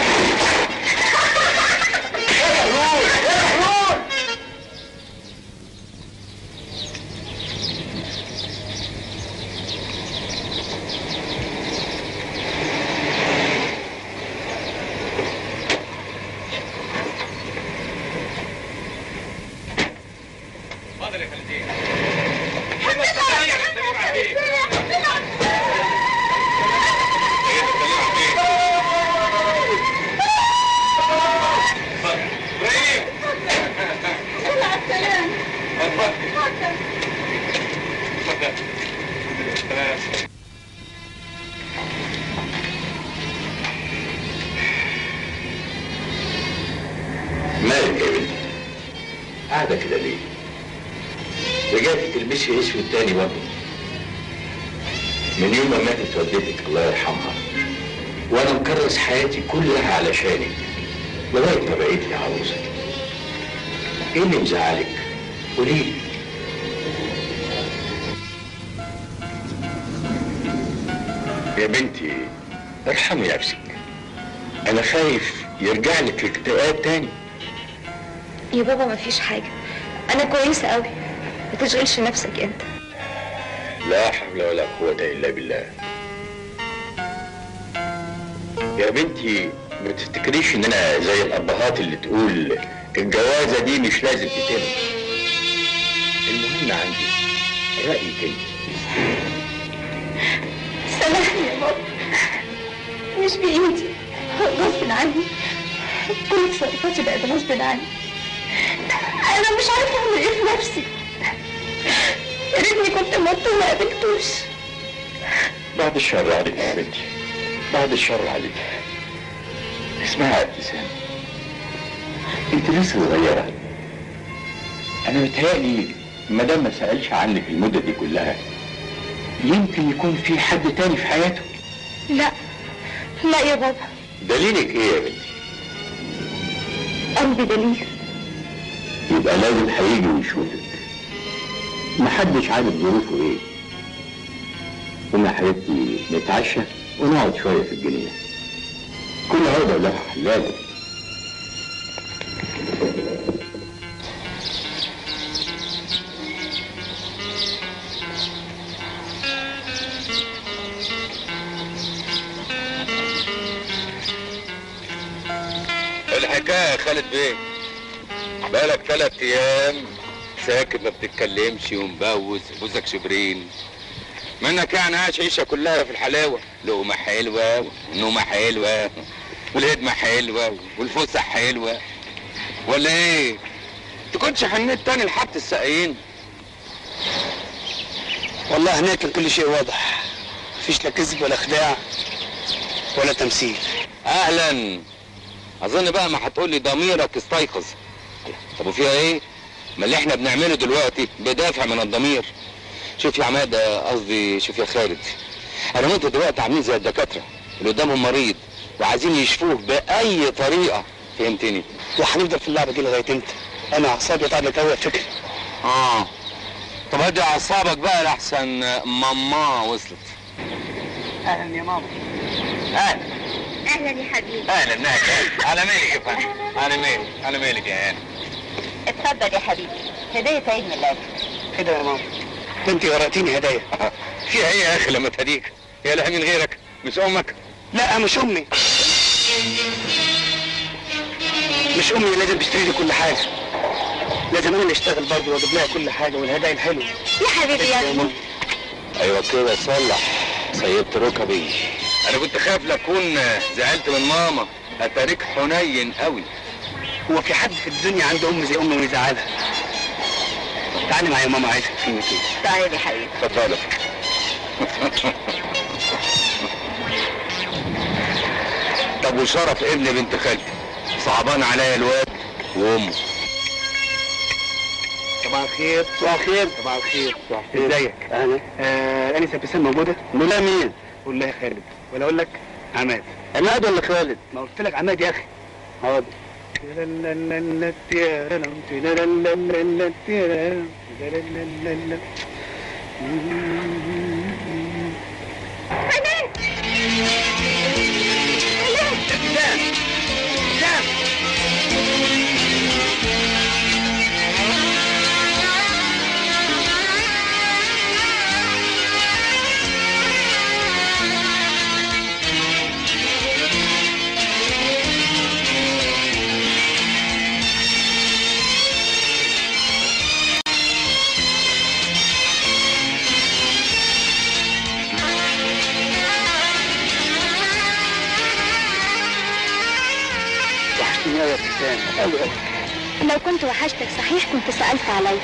مالك يا بنتي قاعدة كده ليه؟ رجعتي تلبسي اسود تاني برضه من يوم ما ماتت والدتك الله يرحمها وانا مكرس حياتي كلها علشانك لغايه ما بقيت لي عروسه ايه اللي مزعلك؟ قولي يا بنتي ارحمي نفسك انا خايف يرجع لك اكتئاب تاني يا بابا مفيش حاجة أنا كويسة قوي ما تشغلش نفسك أنت لا حول ولا قوة إلا بالله يا بنتي ما تفتكريش إن أنا زي الأبهات اللي تقول الجوازة دي مش لازم تتم المهم المهم عندي رأيك انت سامحني يا بابا مش بإيدي غصب عني كل تصرفاتي بقت غصب عني أنا مش عارفة أعمل إيه في نفسي يا ريتني كنت مت وما قابلتوش بعد الشر عليك يا بنتي بعد الشر عليك اسمعي يا ابتسام انت لسه صغيرة انا متهيألي ما دام ما سألش عنك المدة دي كلها يمكن يكون في حد تاني في حياته لا لا يا بابا دليلك ايه يا بنتي قلبي دليل يبقى لازم هيجي ويشوفك محدش عارف ظروفه ايه قومي يا حبيبتي نتعشى ونقعد شوية في الجنينة كل عودة لها حلال الحكاية يا خالد بيه بقالك تلات ايام ساكت ما بتتكلمش ومبوس بوزك شبرين منك يعني عايش عيشة كلها في الحلاوة لقمة حلوة ونومة حلوة والهدمة حلوة والفسح حلوة ولا ايه؟ تكونش حنيت تاني لحط السقايين والله هناك كان كل شيء واضح مفيش لا كذب ولا خداع ولا تمثيل اهلا اظن بقى ما هتقولي ضميرك استيقظ طب وفيها ايه ما اللي احنا بنعمله دلوقتي بدافع من الضمير شوف يا عماد قصدي شوف يا خالد انا وانت دلوقتي عاملين زي الدكاتره اللي قدامهم مريض وعايزين يشفوه باي طريقه فهمتني وهنفضل في اللعبه دي لغايه امتى؟ انا اعصابي طبعا قوي فكري اه طب هدي اعصابك بقى لحسن ماما وصلت اهلا يا ماما اهلا أهلا يا حبيبي اهلا اهلا على مالك يا فندم على مالك على مالك يا هاني اتفضل يا حبيبي هدية عيد ميلادك ايه ده يا ماما؟ ده انت غرقتيني هدايا فيها ايه يا اخي لما تهديك يا لها من غيرك مش امك لا مش امي مش امي اللي لازم تشتري لي كل حاجه لازم انا اللي اشتغل برضه واجيب لها كل حاجه والهدايا الحلوه يا حبيبي يا ابني ايوه كده صلح سيبت ركبي انا كنت خايف لاكون زعلت من ماما اتاريك حنين قوي هو في حد في الدنيا عنده ام زي امي ويزعلها تعالي معايا يا ماما عايزك في كلمتين تعالى يا حبيبي اتفضل طب وشرف ابن بنت خالتي صعبان عليا الواد وامه صباح الخير صباح الخير صباح الخير صباح الخير ازيك اهلا آه انسه ابتسام موجوده قول لها مين قول لها خالد ولا اقول لك عماد عماد ولا خالد ما قلت لك عماد يا اخي حاضر وحشتني قوي يا ابتسام قوي قوي لو كنت وحشتك صحيح كنت سألت عليا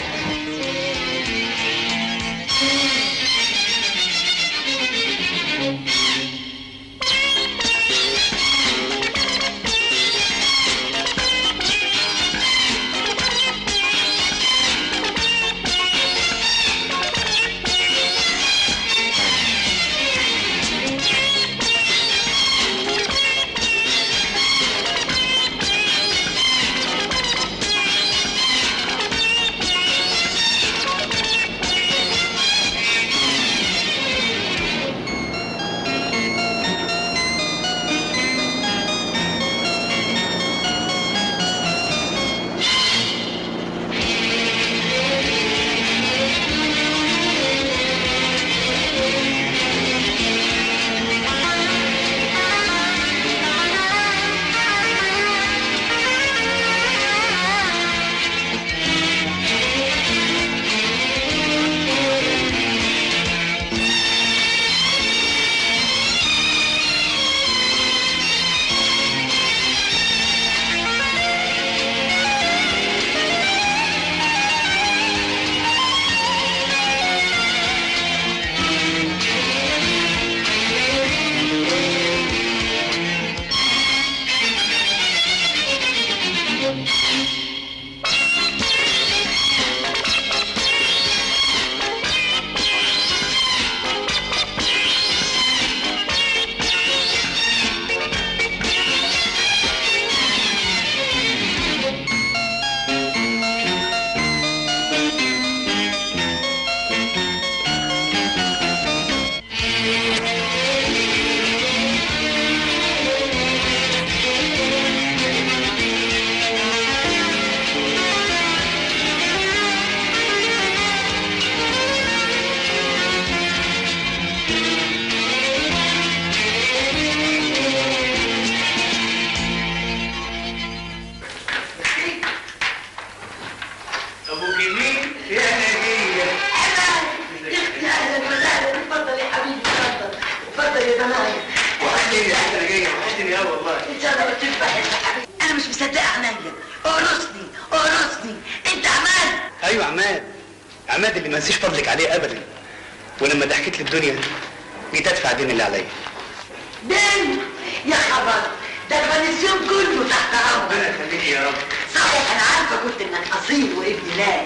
يا والله ان شاء الله قلت لك بحب حبيبي انا مش مصدقه عينيا قرصني قرصني انت عمال ايوه عماد عماد اللي ما انسيش فضلك عليه ابدا ولما ضحكت لي الدنيا جيت ادفع الدين اللي عليا دين يا خبر ده البنسيون كله تحت امرك ربنا يخليك يا رب صحيح انا عارفه كنت انك اصيل وابن ناس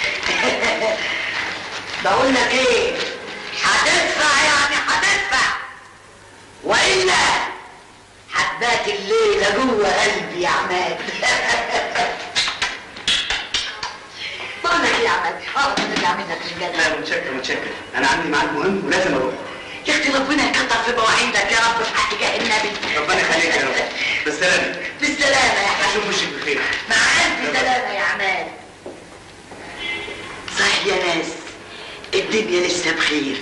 بقول لك ايه هتدفع يعني هتدفع والا هتبات الليله جوه قلبي يا عماد بقول لك ايه يا عماد اه نرجع منك رجاله لا متشكر متشكر انا عندي ميعاد مهم ولازم اروح يا اختي ربنا يكتر في مواعيدك يا رب في حق جاه النبي ربنا يخليك يا رب بالسلامه بالسلامه يا حبيبي اشوف وشك بخير مع ألف سلامة يا عماد صح يا ناس الدنيا لسه بخير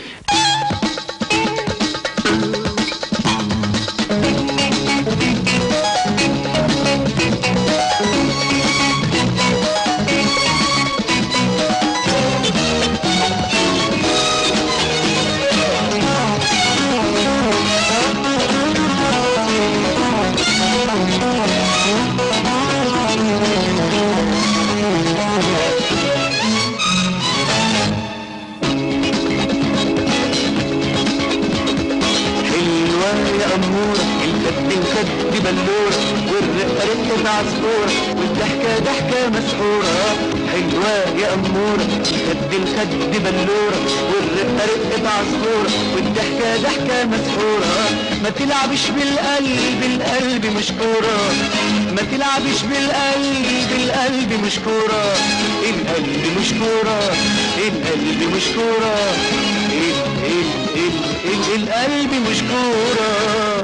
حلوة يا أمورة الخد الخد بلورة والرقة رقة عصفورة والضحكة ضحكة مسحورة حلوة يا أمورة الخد الخد بلورة والرقة رقة عصفورة والضحكة ضحكة مسحورة ما تلعبش بالقلب القلب مشكورة ما تلعبش بالقلب القلب مشكورة القلب مشكورة القلب مشكورة ال ال ال ال القلب مشكورة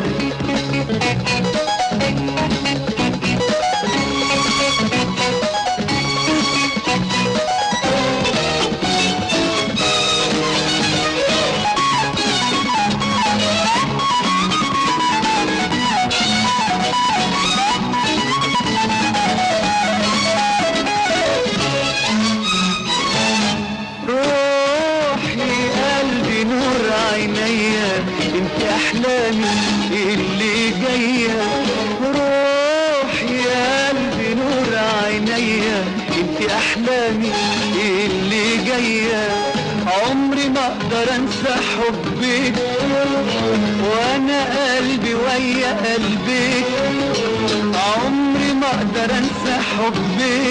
روحي قلبي نور عينيا انت احلامي اللي جايه روحي يا قلبي نور عينيا انت احلامي اللي جايه عمري ما اقدر انسى حبك وانا قلبي ويا قلبك عمري ما اقدر انسى حبك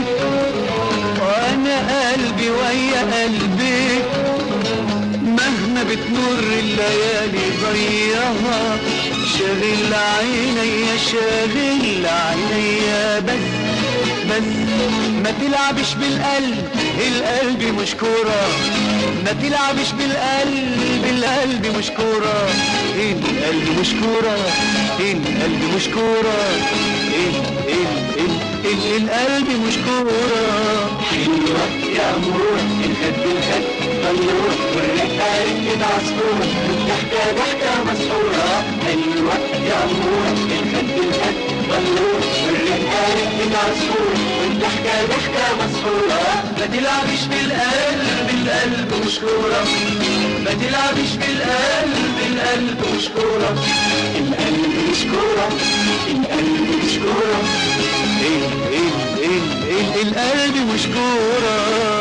وانا قلبي ويا قلبك مهما بتمر الليالي ضيها شاغل عينيا شاغل عينيا بس بس ما تلعبش بالقلب القلب مشكورة ما تلعبش بالقلب القلب مشكورة القلب مشكورة القلب مشكورة ال ال ال ال القلب مشكورة حلوة يا أمور الخد الخد طيور والرقة رقة عصفور والضحكة ضحكة مسحورة حلوة يا أمور الخد الخد طيور والرقة رقة عصفور والضحكة ضحكة مسحورة ما تلعبش بالقلب القلب مشكورة ما تلعبش بالقلب القلب مشكورة القلب مشكورة القلب مشكورة ال ال ال ال القلب مشكورة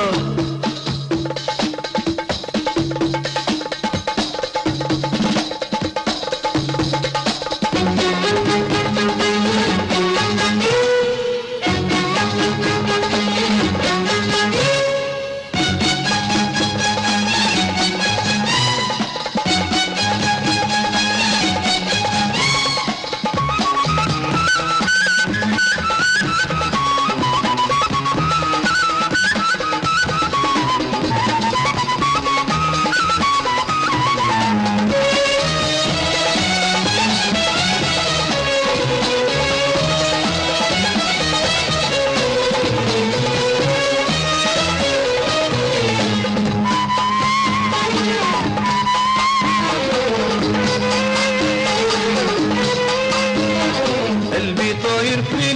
قلبي طاير في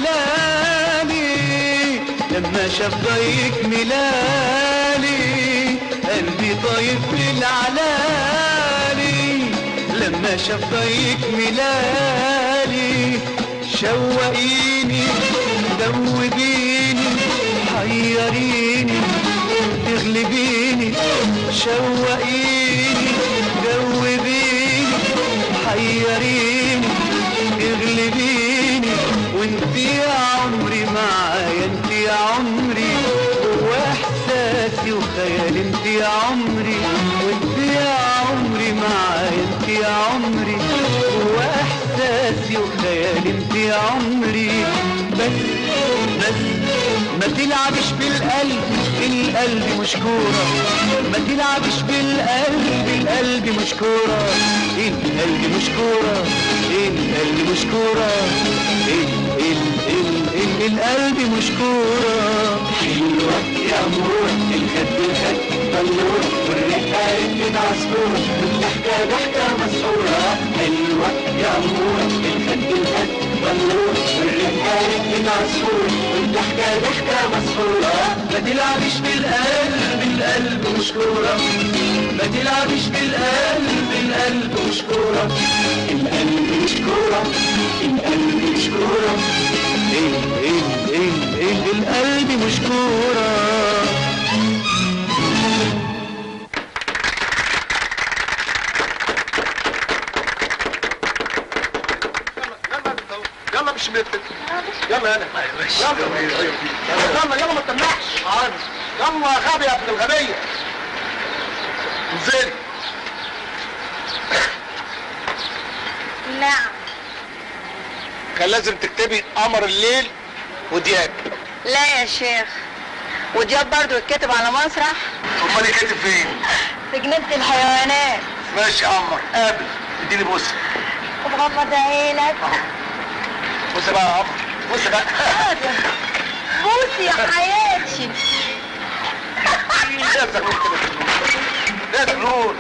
العلالي لما شاف ضيق ملالي قلبي طاير في العلالي لما شاف ضيق ملالي شوقيني دوبيني حيريني تغلبيني شوقيني دوبيني حيريني تغلبيني وانت يا عمري معايا انت يا عمري واحساسي وخيالي انت يا عمري وانت يا عمري معايا انت يا عمري واحساسي وخيالي انت يا عمري بس بس ما تلعبش بالقلب القلب مش كورة ما تلعبش بالقلب القلب مش كورة القلب مش كورة القلب مش كورة ال- ال- ال- ال- القلب مش كورة حلوة يا أمور الخد الخد بلور والريحة ريحة عصفور والضحكة ضحكة مسحورة حلوة يا أمور الخد الخد بلور والريحة ريحة عصفور والضحكة ضحكة مسحورة ما تلعبش بالقلب القلب مش كورة ما تلعبش بالقلب القلب مش كورة القلب مش كورة القلب مش كورة ال ال ال ال القلب مش كورة يلا مش مرتب يلا انا يلا يلا يلا ما تمنعش يلا يا غبي يا ابن الغبية انزلي نعم كان لازم تكتبي قمر الليل ودياب لا يا شيخ ودياب برضو يتكتب على مسرح امال كاتب فين؟ في جنينة الحيوانات ماشي يا قمر قابل اديني بص وبغمض عينك بص بقى يا قمر بص بقى بوسي يا حياتي يا زغلول كده يا زغلول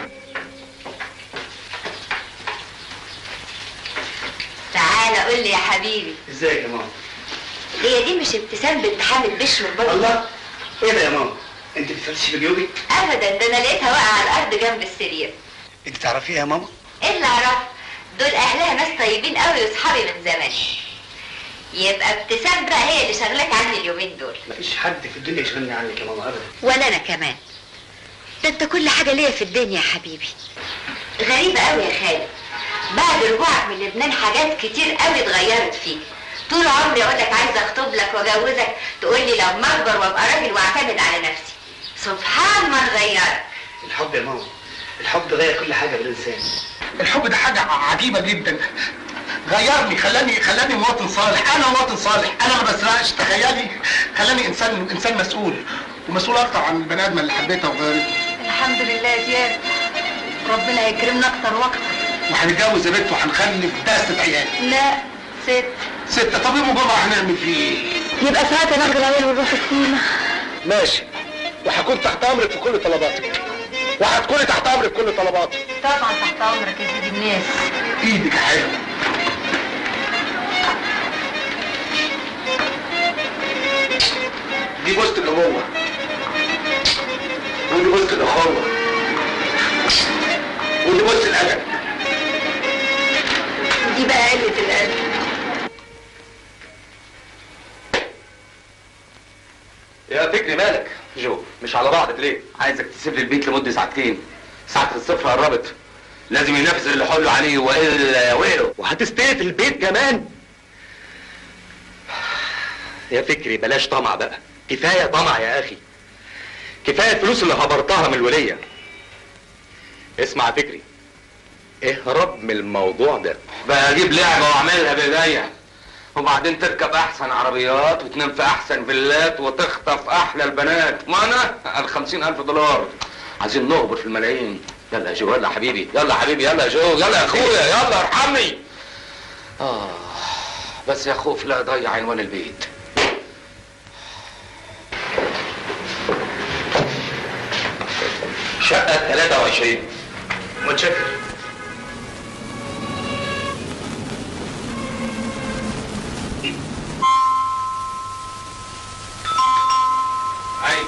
تعالى قول لي يا حبيبي ازيك يا ماما هي دي مش ابتسام بنت حامد بشر برضه الله ايه ده يا ماما انت بتفلسفي بجيوبك ابدا ده انا لقيتها واقعه على الارض جنب السرير انت تعرفيها يا ماما ايه اللي اعرفه دول اهلها ناس طيبين قوي واصحابي من زمان يبقى ابتسام بقى هي اللي شغلاك عني اليومين دول مفيش حد في الدنيا يشغلني عنك يا ماما ابدا ولا انا كمان ده انت كل حاجه ليا في الدنيا يا حبيبي غريبه قوي يا خالد بعد رجوعك من لبنان حاجات كتير قوي اتغيرت فيك طول عمري اقول لك عايزه اخطب لك واجوزك تقول لي لما اكبر وابقى راجل واعتمد على نفسي سبحان من غيرك الحب يا ماما الحب غير كل حاجه بالانسان الحب ده حاجة عجيبة جدا غيرني خلاني خلاني مواطن صالح انا مواطن صالح انا ما بسرقش تخيلي خلاني انسان انسان مسؤول ومسؤول اكتر عن البني ادم اللي حبيتها وغيرتني الحمد لله يا زياد ربنا يكرمنا اكتر واكتر وهنتجوز يا بنت وهنخلف تلات عيال لا ست ستة طب يوم الجمعة هنعمل فيه ايه؟ يبقى ساعتها ناخد العيال ونروح السينما ماشي وهكون تحت امرك في كل طلباتك وهتكوني تحت امرك في كل طلباتك طبعا تحت امرك يا سيدي الناس ايدك حلوه دي بوست الامومه ودي بوست الاخوه ودي بوست الادب دي بقى قله القلب يا فكري مالك جو مش على بعضك ليه عايزك تسيب لي البيت لمده ساعتين ساعه الصفر قربت لازم ينفذ اللي حله عليه والا يا ويله وهتستلف البيت كمان يا فكري بلاش طمع بقى كفايه طمع يا اخي كفايه الفلوس اللي هبرتها من الوليه اسمع يا فكري اهرب من الموضوع ده بقى اجيب لعبه واعملها بايديا وبعدين تركب احسن عربيات وتنام في احسن فيلات وتخطف احلى البنات ما انا الخمسين الف دولار عايزين نغبر في الملايين يلا يا جو يلا يا حبيبي يلا يا حبيبي يلا يا جو يلا يا اخويا يلا ارحمني اه بس يا خوف لا اضيع عنوان البيت شقة 23 متشكر اي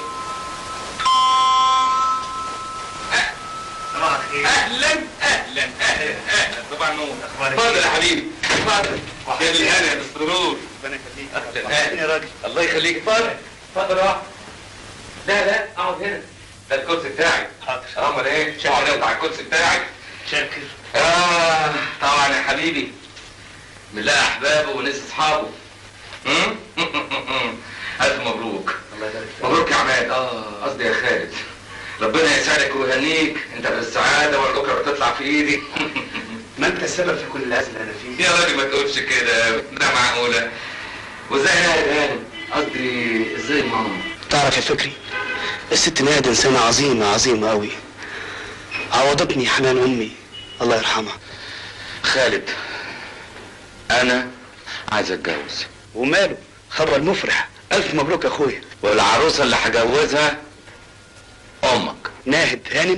صباح الخير اهلا اهلا اهلا اهلا طبعا نور أخبارك اتفضل إيه؟ يا حبيبي اتفضل اتفضل وحيد الهنا يا مستر نور ربنا يخليك أهلاً. يا راجل الله يخليك اتفضل اتفضل اقعد لا لا اقعد هنا ده الكرسي بتاعي حاضر امال ايه اقعد انت على الكرسي بتاعي شاكر آه طبعا يا حبيبي بنلاقي احبابه وناس اصحابه هم؟ الف مبروك الله يبارك فيك مبروك يا عماد اه قصدي يا خالد ربنا يسعدك ويهنيك انت في السعاده والبكره بتطلع في ايدي ما انت السبب في كل الهزل اللي انا فيه يا راجل ما تقولش كده ده معقوله وازاي ناهد هانم قصدي ازاي ماما تعرف يا فكري الست نادي انسانه عظيمه عظيمه قوي عوضتني حنان امي الله يرحمها خالد انا عايز اتجوز وماله خبر مفرح الف مبروك يا اخويا والعروسه اللي هجوزها امك ناهد هانم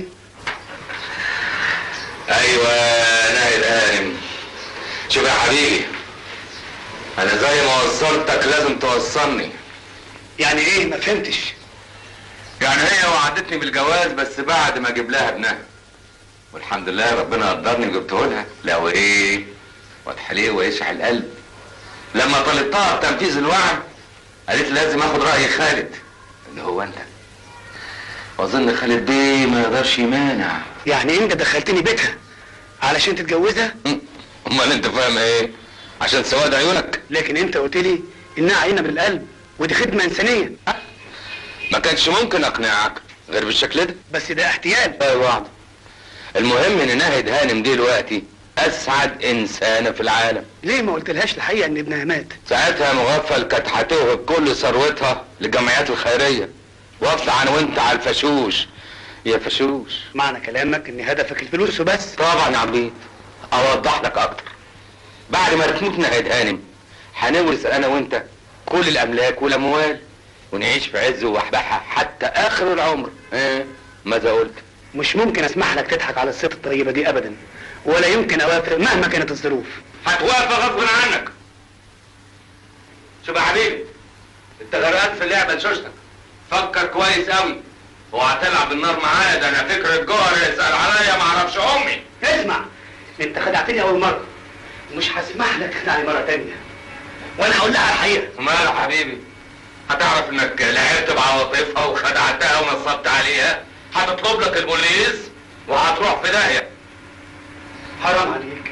ايوه ناهد هانم شوف يا حبيبي انا زي ما وصلتك لازم توصلني يعني ايه ما فهمتش يعني هي وعدتني بالجواز بس بعد ما اجيب لها ابنها والحمد لله ربنا قدرني وجبته لها لا وايه واضح ليه ويشع القلب لما طلبتها بتنفيذ الوعد قالت لي لازم اخد راي خالد اللي هو انت واظن خالد بيه ما يقدرش يمانع يعني انت دخلتني بيتها علشان تتجوزها م. امال انت فاهم ايه عشان سواد عيونك لكن انت قلت لي انها عينه بالقلب ودي خدمه انسانيه ما كانش ممكن اقنعك غير بالشكل ده بس ده احتيال اي وعد المهم ان ناهد هانم دي دلوقتي اسعد انسانه في العالم ليه ما قلتلهاش الحقيقه ان ابنها مات ساعتها مغفل كانت هتوهب كل ثروتها للجمعيات الخيريه واطلع انا وانت على الفشوش يا فشوش معنى كلامك ان هدفك الفلوس وبس طبعا يا عبيد اوضح لك اكتر بعد ما تموت ناهد هانم هنورث انا وانت كل الاملاك والاموال ونعيش في عز ووحبحه حتى اخر العمر ايه ماذا قلت مش ممكن اسمح لك تضحك على الست الطيبه دي ابدا ولا يمكن اوافق مهما كانت الظروف هتوافق غصب عنك شوف يا حبيبي انت غرقان في اللعبه شوشتك فكر كويس قوي اوعى تلعب النار معايا ده انا فكرة جوهر يسأل عليا ما اعرفش امي اسمع انت خدعتني اول مره مش هسمح لك تخدعني مره تانية وانا هقول لها الحقيقه وماله يا حبيبي هتعرف انك لعبت بعواطفها وخدعتها ونصبت عليها هتطلب لك البوليس وهتروح في داهيه حرام عليك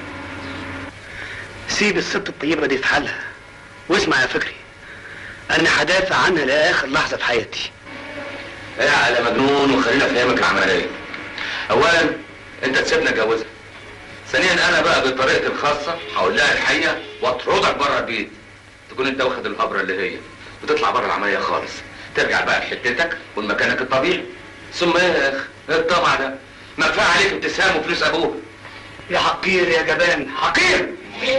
سيب الست الطيبه دي في حالها واسمع يا فكري انا هدافع عنها لاخر لحظه في حياتي اعقل يا مجنون وخلينا في ايامك العمليه اولا انت تسيبني اتجوزها ثانيا انا بقى بطريقتي الخاصه هقول لها الحقيقه واطردك بره البيت تكون انت واخد الهبره اللي هي وتطلع بره العمليه خالص ترجع بقى لحتتك ولمكانك الطبيعي ثم ايه يا اخي ايه الطمع ده ما كفايه عليك ابتسام وفلوس ابوه يا حقير يا جبان حقير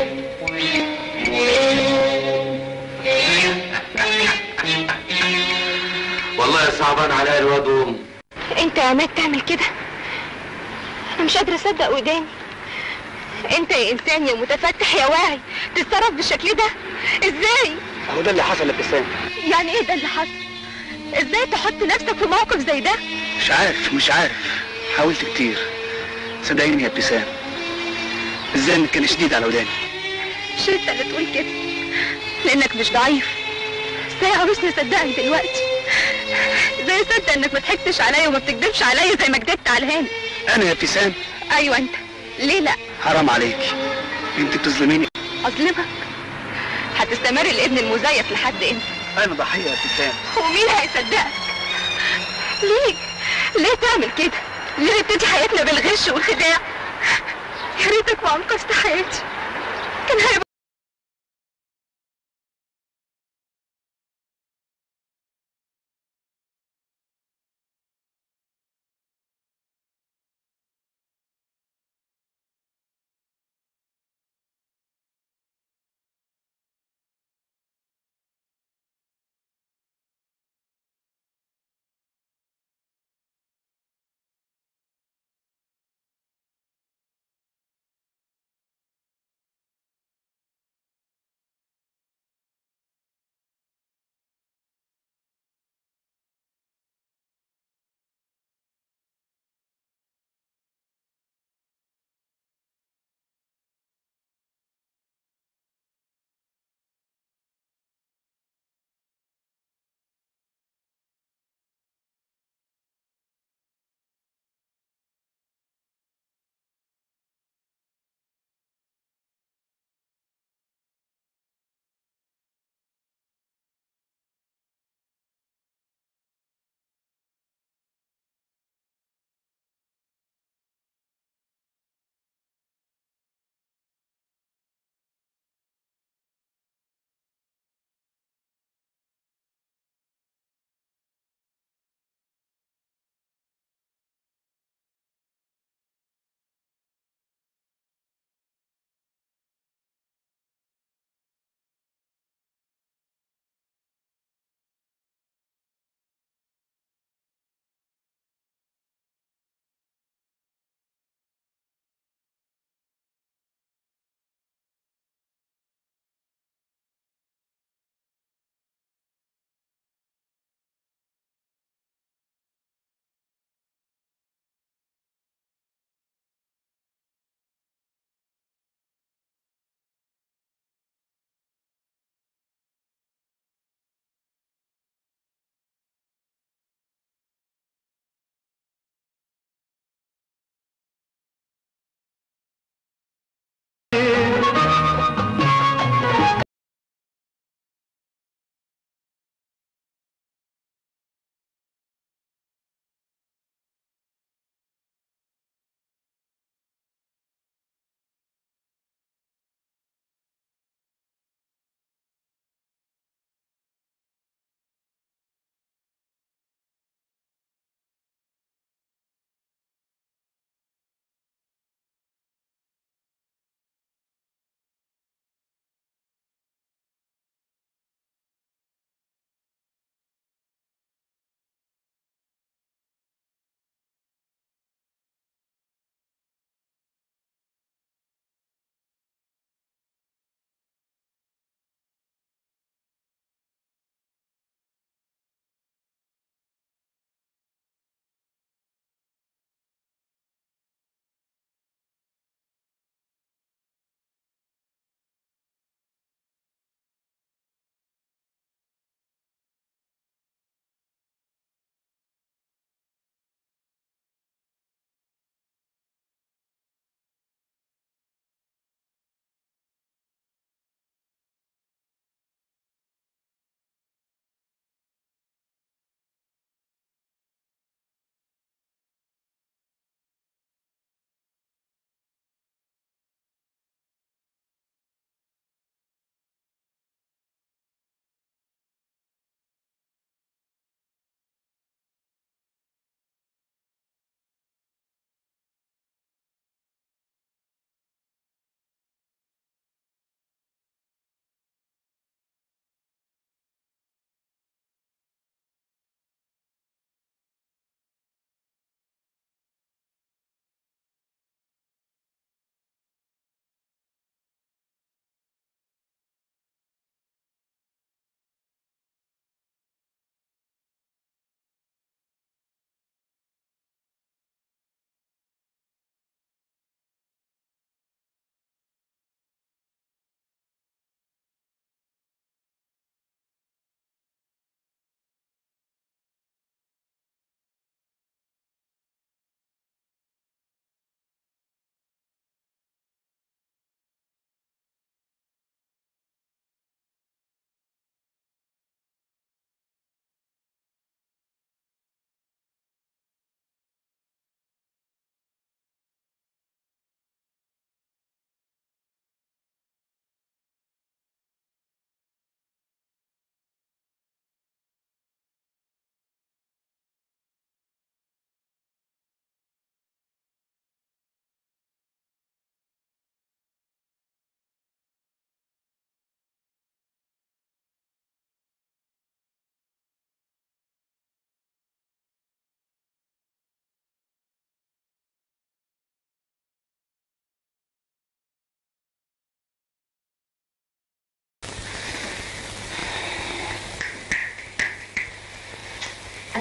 والله صعبان عليا الواد وامه انت يا عماد تعمل كده انا مش قادره اصدق وداني انت يا انسان يا متفتح يا واعي تتصرف بالشكل ده ازاي اهو ده اللي حصل لابتسام يعني ايه ده اللي حصل ازاي تحط نفسك في موقف زي ده مش عارف مش عارف حاولت كتير صدقيني يا ابتسام ازاي كان شديد على وداني مش انت اللي تقول كده لانك مش ضعيف ازاي عاوزني اصدقك دلوقتي ازاي اصدق انك ما ضحكتش عليا وما بتكدبش عليا زي ما كدبت على هاني انا يا ابتسام ايوه انت ليه لا حرام عليك انت بتظلميني اظلمك هتستمر الابن المزيف لحد امتى انا ضحيه يا ابتسام ومين هيصدقك ليه ليه تعمل كده ليه نبتدي حياتنا بالغش والخداع يا ريتك ما انقذت حياتي كان هيبقى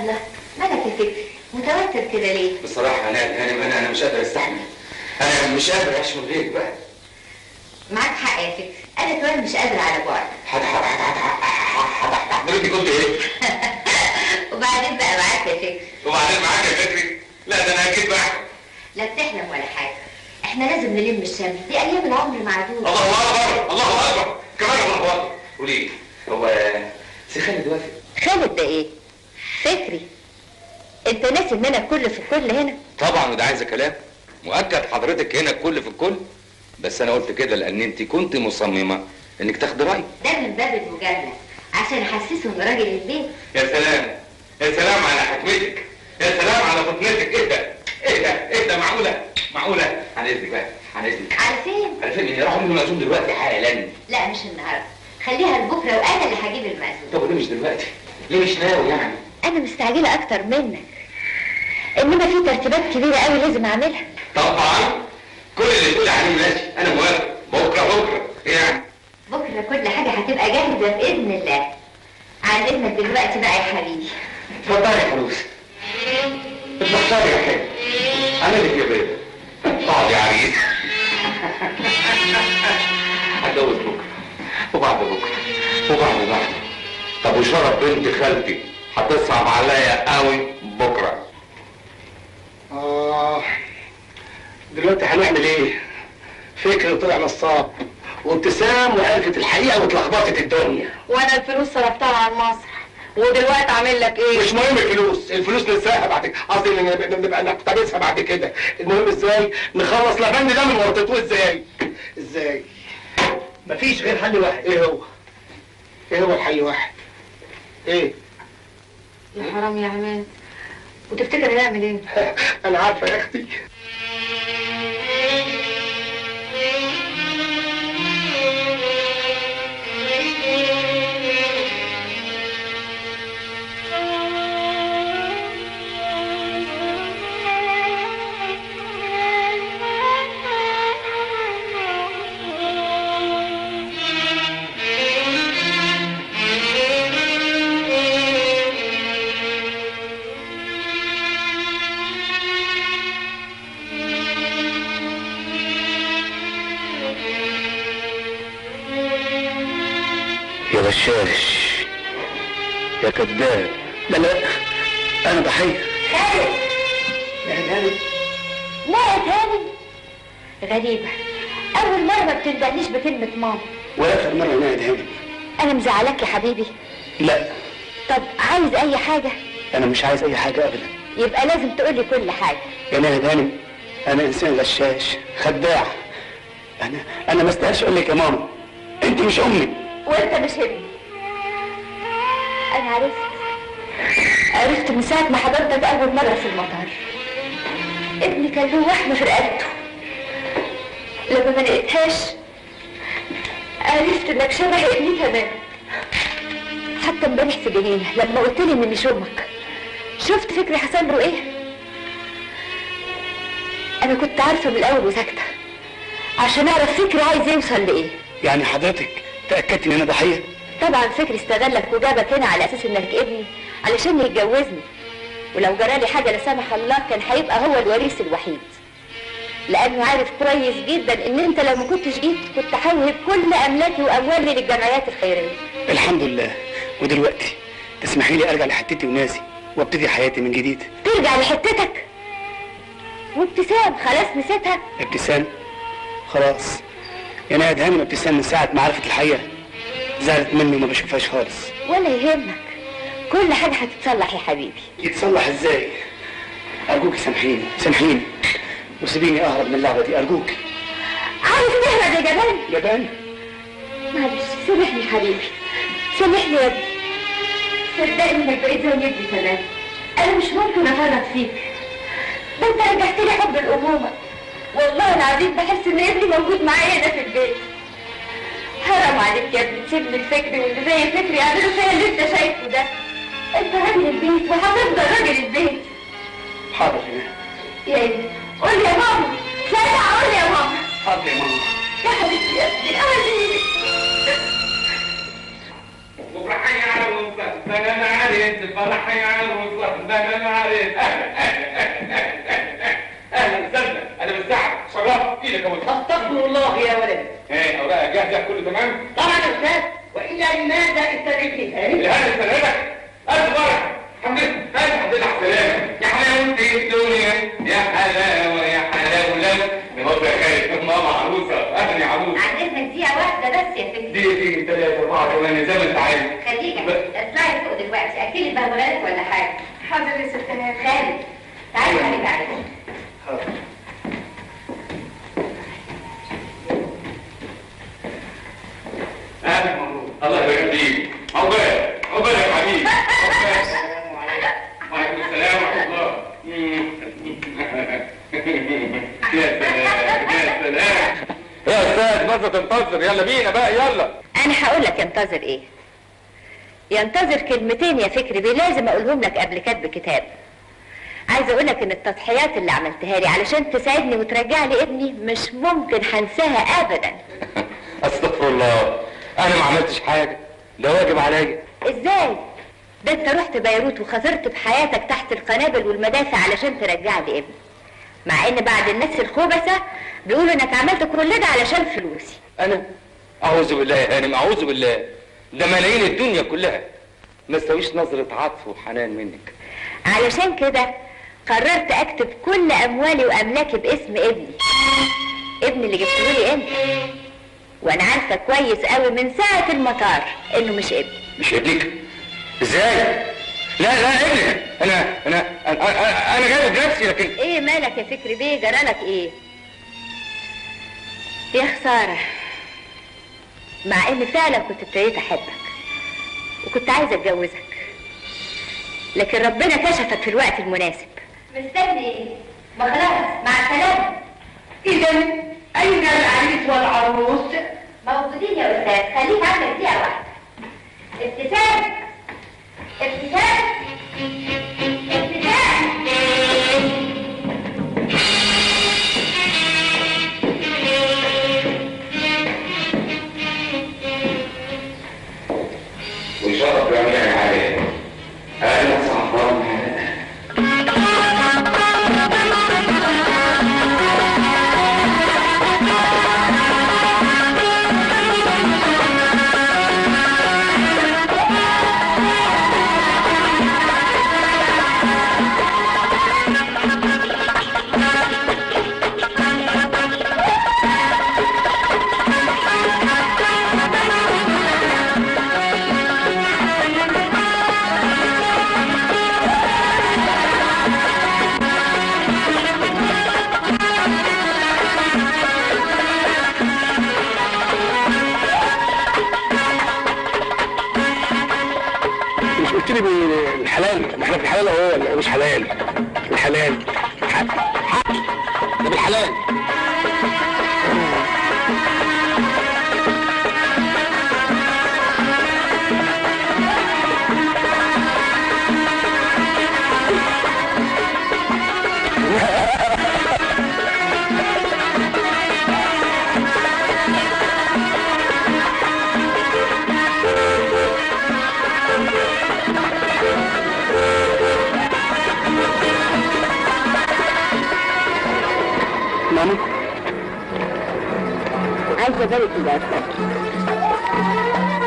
الله مالك يا فكري متوتر كده ليه بصراحة أنا هانم أنا أنا مش قادر أستحمل أنا مش قادر أعيش من غيرك بقى معاك حق يا فكري انا كمان مش قادره على بعد حد حد حد حد حد حضرتك كنت إيه؟ وبعدين بقى معاك يا فكري وبعدين معاك يا فكري لا ده أنا أكيد بقى لا بتحلم ولا حاجه احنا لازم نلم الشمس دي ايام العمر معدود الله أكبر الله أكبر كمان الله أكبر قولي لي هو سي خالد وافق خالد ده ايه فكري انت ناسي ان انا كل في الكل هنا طبعا وده عايزه كلام مؤكد حضرتك هنا الكل في الكل بس انا قلت كده لان انت كنت مصممه انك تاخدي رايي ده من باب المجامله عشان احسسه ان راجل البيت يا سلام يا سلام على حكمتك يا سلام على فطنتك ايه ده ايه ده ايه ده معقوله معقوله عن اذنك بقى عن اذنك على فين على فين راحوا من المأذون دلوقتي حالا لا مش النهارده خليها لبكره وانا اللي هجيب المأذون طب وليه مش دلوقتي ليه مش ناوي يعني انا مستعجله اكتر منك انما في ترتيبات كبيره قوي لازم اعملها طبعا كل اللي تقول عليه ماشي انا موافق بكره بكره إيه يعني بكره كل حاجه هتبقى جاهزه باذن الله عن اذنك دلوقتي بقى يا حبيبي اتفضلي يا فلوس اتبختري يا حلو انا اللي في بيت اقعد يا عريس هتجوز بكره وبعد بكره وبعد بعد طب وشرف بنت خالتي هتصعب عليا قوي بكره آه دلوقتي هنعمل ايه؟ فكر طلع نصاب وابتسام وعرفت الحقيقة واتلخبطت الدنيا وانا الفلوس صرفتها على المسرح ودلوقتي اعمل لك ايه مش مهم الفلوس الفلوس ننساها بعد كده قصدي إن نبقى نبقى نقتبسها بعد كده المهم ازاي نخلص لبن ده من ورطته ازاي ازاي مفيش غير حل واحد ايه هو ايه هو الحل واحد ايه يا حرام يا عماد وتفتكر هنعمل ايه انا عارفه يا اختي يا غشاش يا كذاب لا لا انا ضحيه خالد يعني يعني لا يا هاني غريبه اول مره ما بتندهنيش بكلمه ماما واخر مره نادي هاني انا مزعلاك يا حبيبي لا طب عايز اي حاجه انا مش عايز اي حاجه ابدا يبقى لازم تقولي كل حاجه يا ناهد هانم انا انسان غشاش خداع انا انا ما استاهلش اقول لك يا ماما انت مش امي وانت مش ابني انا عرفت عرفت من ساعه ما حضرتك اول مره في المطار ابني كان له وحمه في رقبته لما ما لقيتهاش عرفت انك شبه ابني تمام حتى امبارح في جنينه لما قلت لي اني مش امك شفت فكري حصل له ايه انا كنت عارفه من الاول وساكته عشان اعرف فكري عايز يوصل لايه يعني حضرتك تاكدت ان انا ضحيه طبعا فكري استغلك وجابك هنا على اساس انك ابني علشان يتجوزني ولو جرالي حاجه لا سمح الله كان هيبقى هو الوريث الوحيد لانه عارف كويس جدا ان انت لو ما كنتش جيت كنت هوهب كل املاكي واموالي للجمعيات الخيريه الحمد لله ودلوقتي تسمحي لي ارجع لحتتي وناسي وابتدي حياتي من جديد ترجع لحتتك وابتسام خلاص نسيتها ابتسام خلاص يا ناهد هانم ابتسام من ساعه ما عرفت الحقيقه زعلت مني وما بشوفهاش خالص ولا يهمك كل حاجه هتتصلح يا حبيبي يتصلح ازاي ارجوكي سامحيني سامحيني وسيبيني اهرب من اللعبه دي ارجوك عايز تهرب يا جبان جبان معلش سامحني يا حبيبي سامحني يا ابني صدقني انك بقيت زي ابني تمام انا مش ممكن افرط فيك ده انت رجعت لي حب الامومه والله العظيم بحس ان ابني موجود معايا هنا في البيت حرام عليك يا ابني تسيبني الفكري واللي زي فكري يعملوا فيا اللي انت شايفه ده انت راجل البيت وهتفضل راجل البيت حاضر يا ناهد يا ابني قول لي يا ماما سامع قول لي يا ماما حاضر يا ماما يا حبيبتي يا ابني يا حبيبي بكره حي على الوصلة انا عارف فرح حي على الوصلة ما انا عارف اهلا اهلا اهلا استنى انا بالساعه شرفت ايدك يا مصطفى استغفر الله يا ولد ايه اوراقك جاهزه كله تمام طبعا يا استاذ والا لماذا استدعيتني ثاني؟ الهنا استنادك الف بركه الحمد لله الحمد لله على السلامه يا حلاوه الدنيا يا حلاوه يا حلاوه نبص يا خالد ماما عروسه اهلا يا عروسه عن اذنك دقيقه واحده بس يا فكري دقيقتين ثلاثه اربعه كمان زي ما انت عايز خليك اطلعي فوق دلوقتي اكلي بغبغانات ولا حاجه حاضر يا ست هاني خالد تعالي تعالي تعالي اهلا مبروك الله يبارك فيك عقبالك عقبالك يا حبيبي عقبالك وعليكم السلام ورحمه الله يا سلام يا سلام يا استاذ ماذا تنتظر يلا بينا بقى يلا انا هقول لك ينتظر ايه ينتظر كلمتين يا فكري بيه لازم اقولهم لك قبل كتب كتاب عايزه اقول لك ان التضحيات اللي عملتها لي علشان تساعدني وترجع لي ابني مش ممكن هنساها ابدا استغفر الله انا ما عملتش حاجه ده واجب عليا ازاي ده انت رحت بيروت وخسرت بحياتك تحت القنابل والمدافع علشان ترجع لي ابني مع ان بعد الناس الخبثه بيقولوا انك عملت كل ده علشان فلوسي انا اعوذ بالله يا هانم اعوذ بالله ده ملايين الدنيا كلها ما تساويش نظره عطف وحنان منك علشان كده قررت اكتب كل اموالي واملاكي باسم ابني ابني اللي جبته لي انت وانا عارفه كويس قوي من ساعه المطار انه مش ابني مش ابنك ازاي لا لا ابنك انا انا انا, أنا, أنا جايبه بنفسي لكن ايه مالك يا فكري بيه جرالك ايه يا خساره مع ان فعلا كنت ابتديت احبك وكنت عايزه اتجوزك لكن ربنا كشفك في الوقت المناسب مستني ايه ما خلاص مع السلامه اذا اين العريس والعروس؟ موجودين يا استاذ خليك عندك دقيقه واحده ابتسام ابتسام ابتسام وشرف جميع عليه انا صحران مش قلت لي بالحلال ما احنا في الحلال اهو ولا مش حلال الحلال حق حق ده بالحلال مامي عايزه بالك الاسد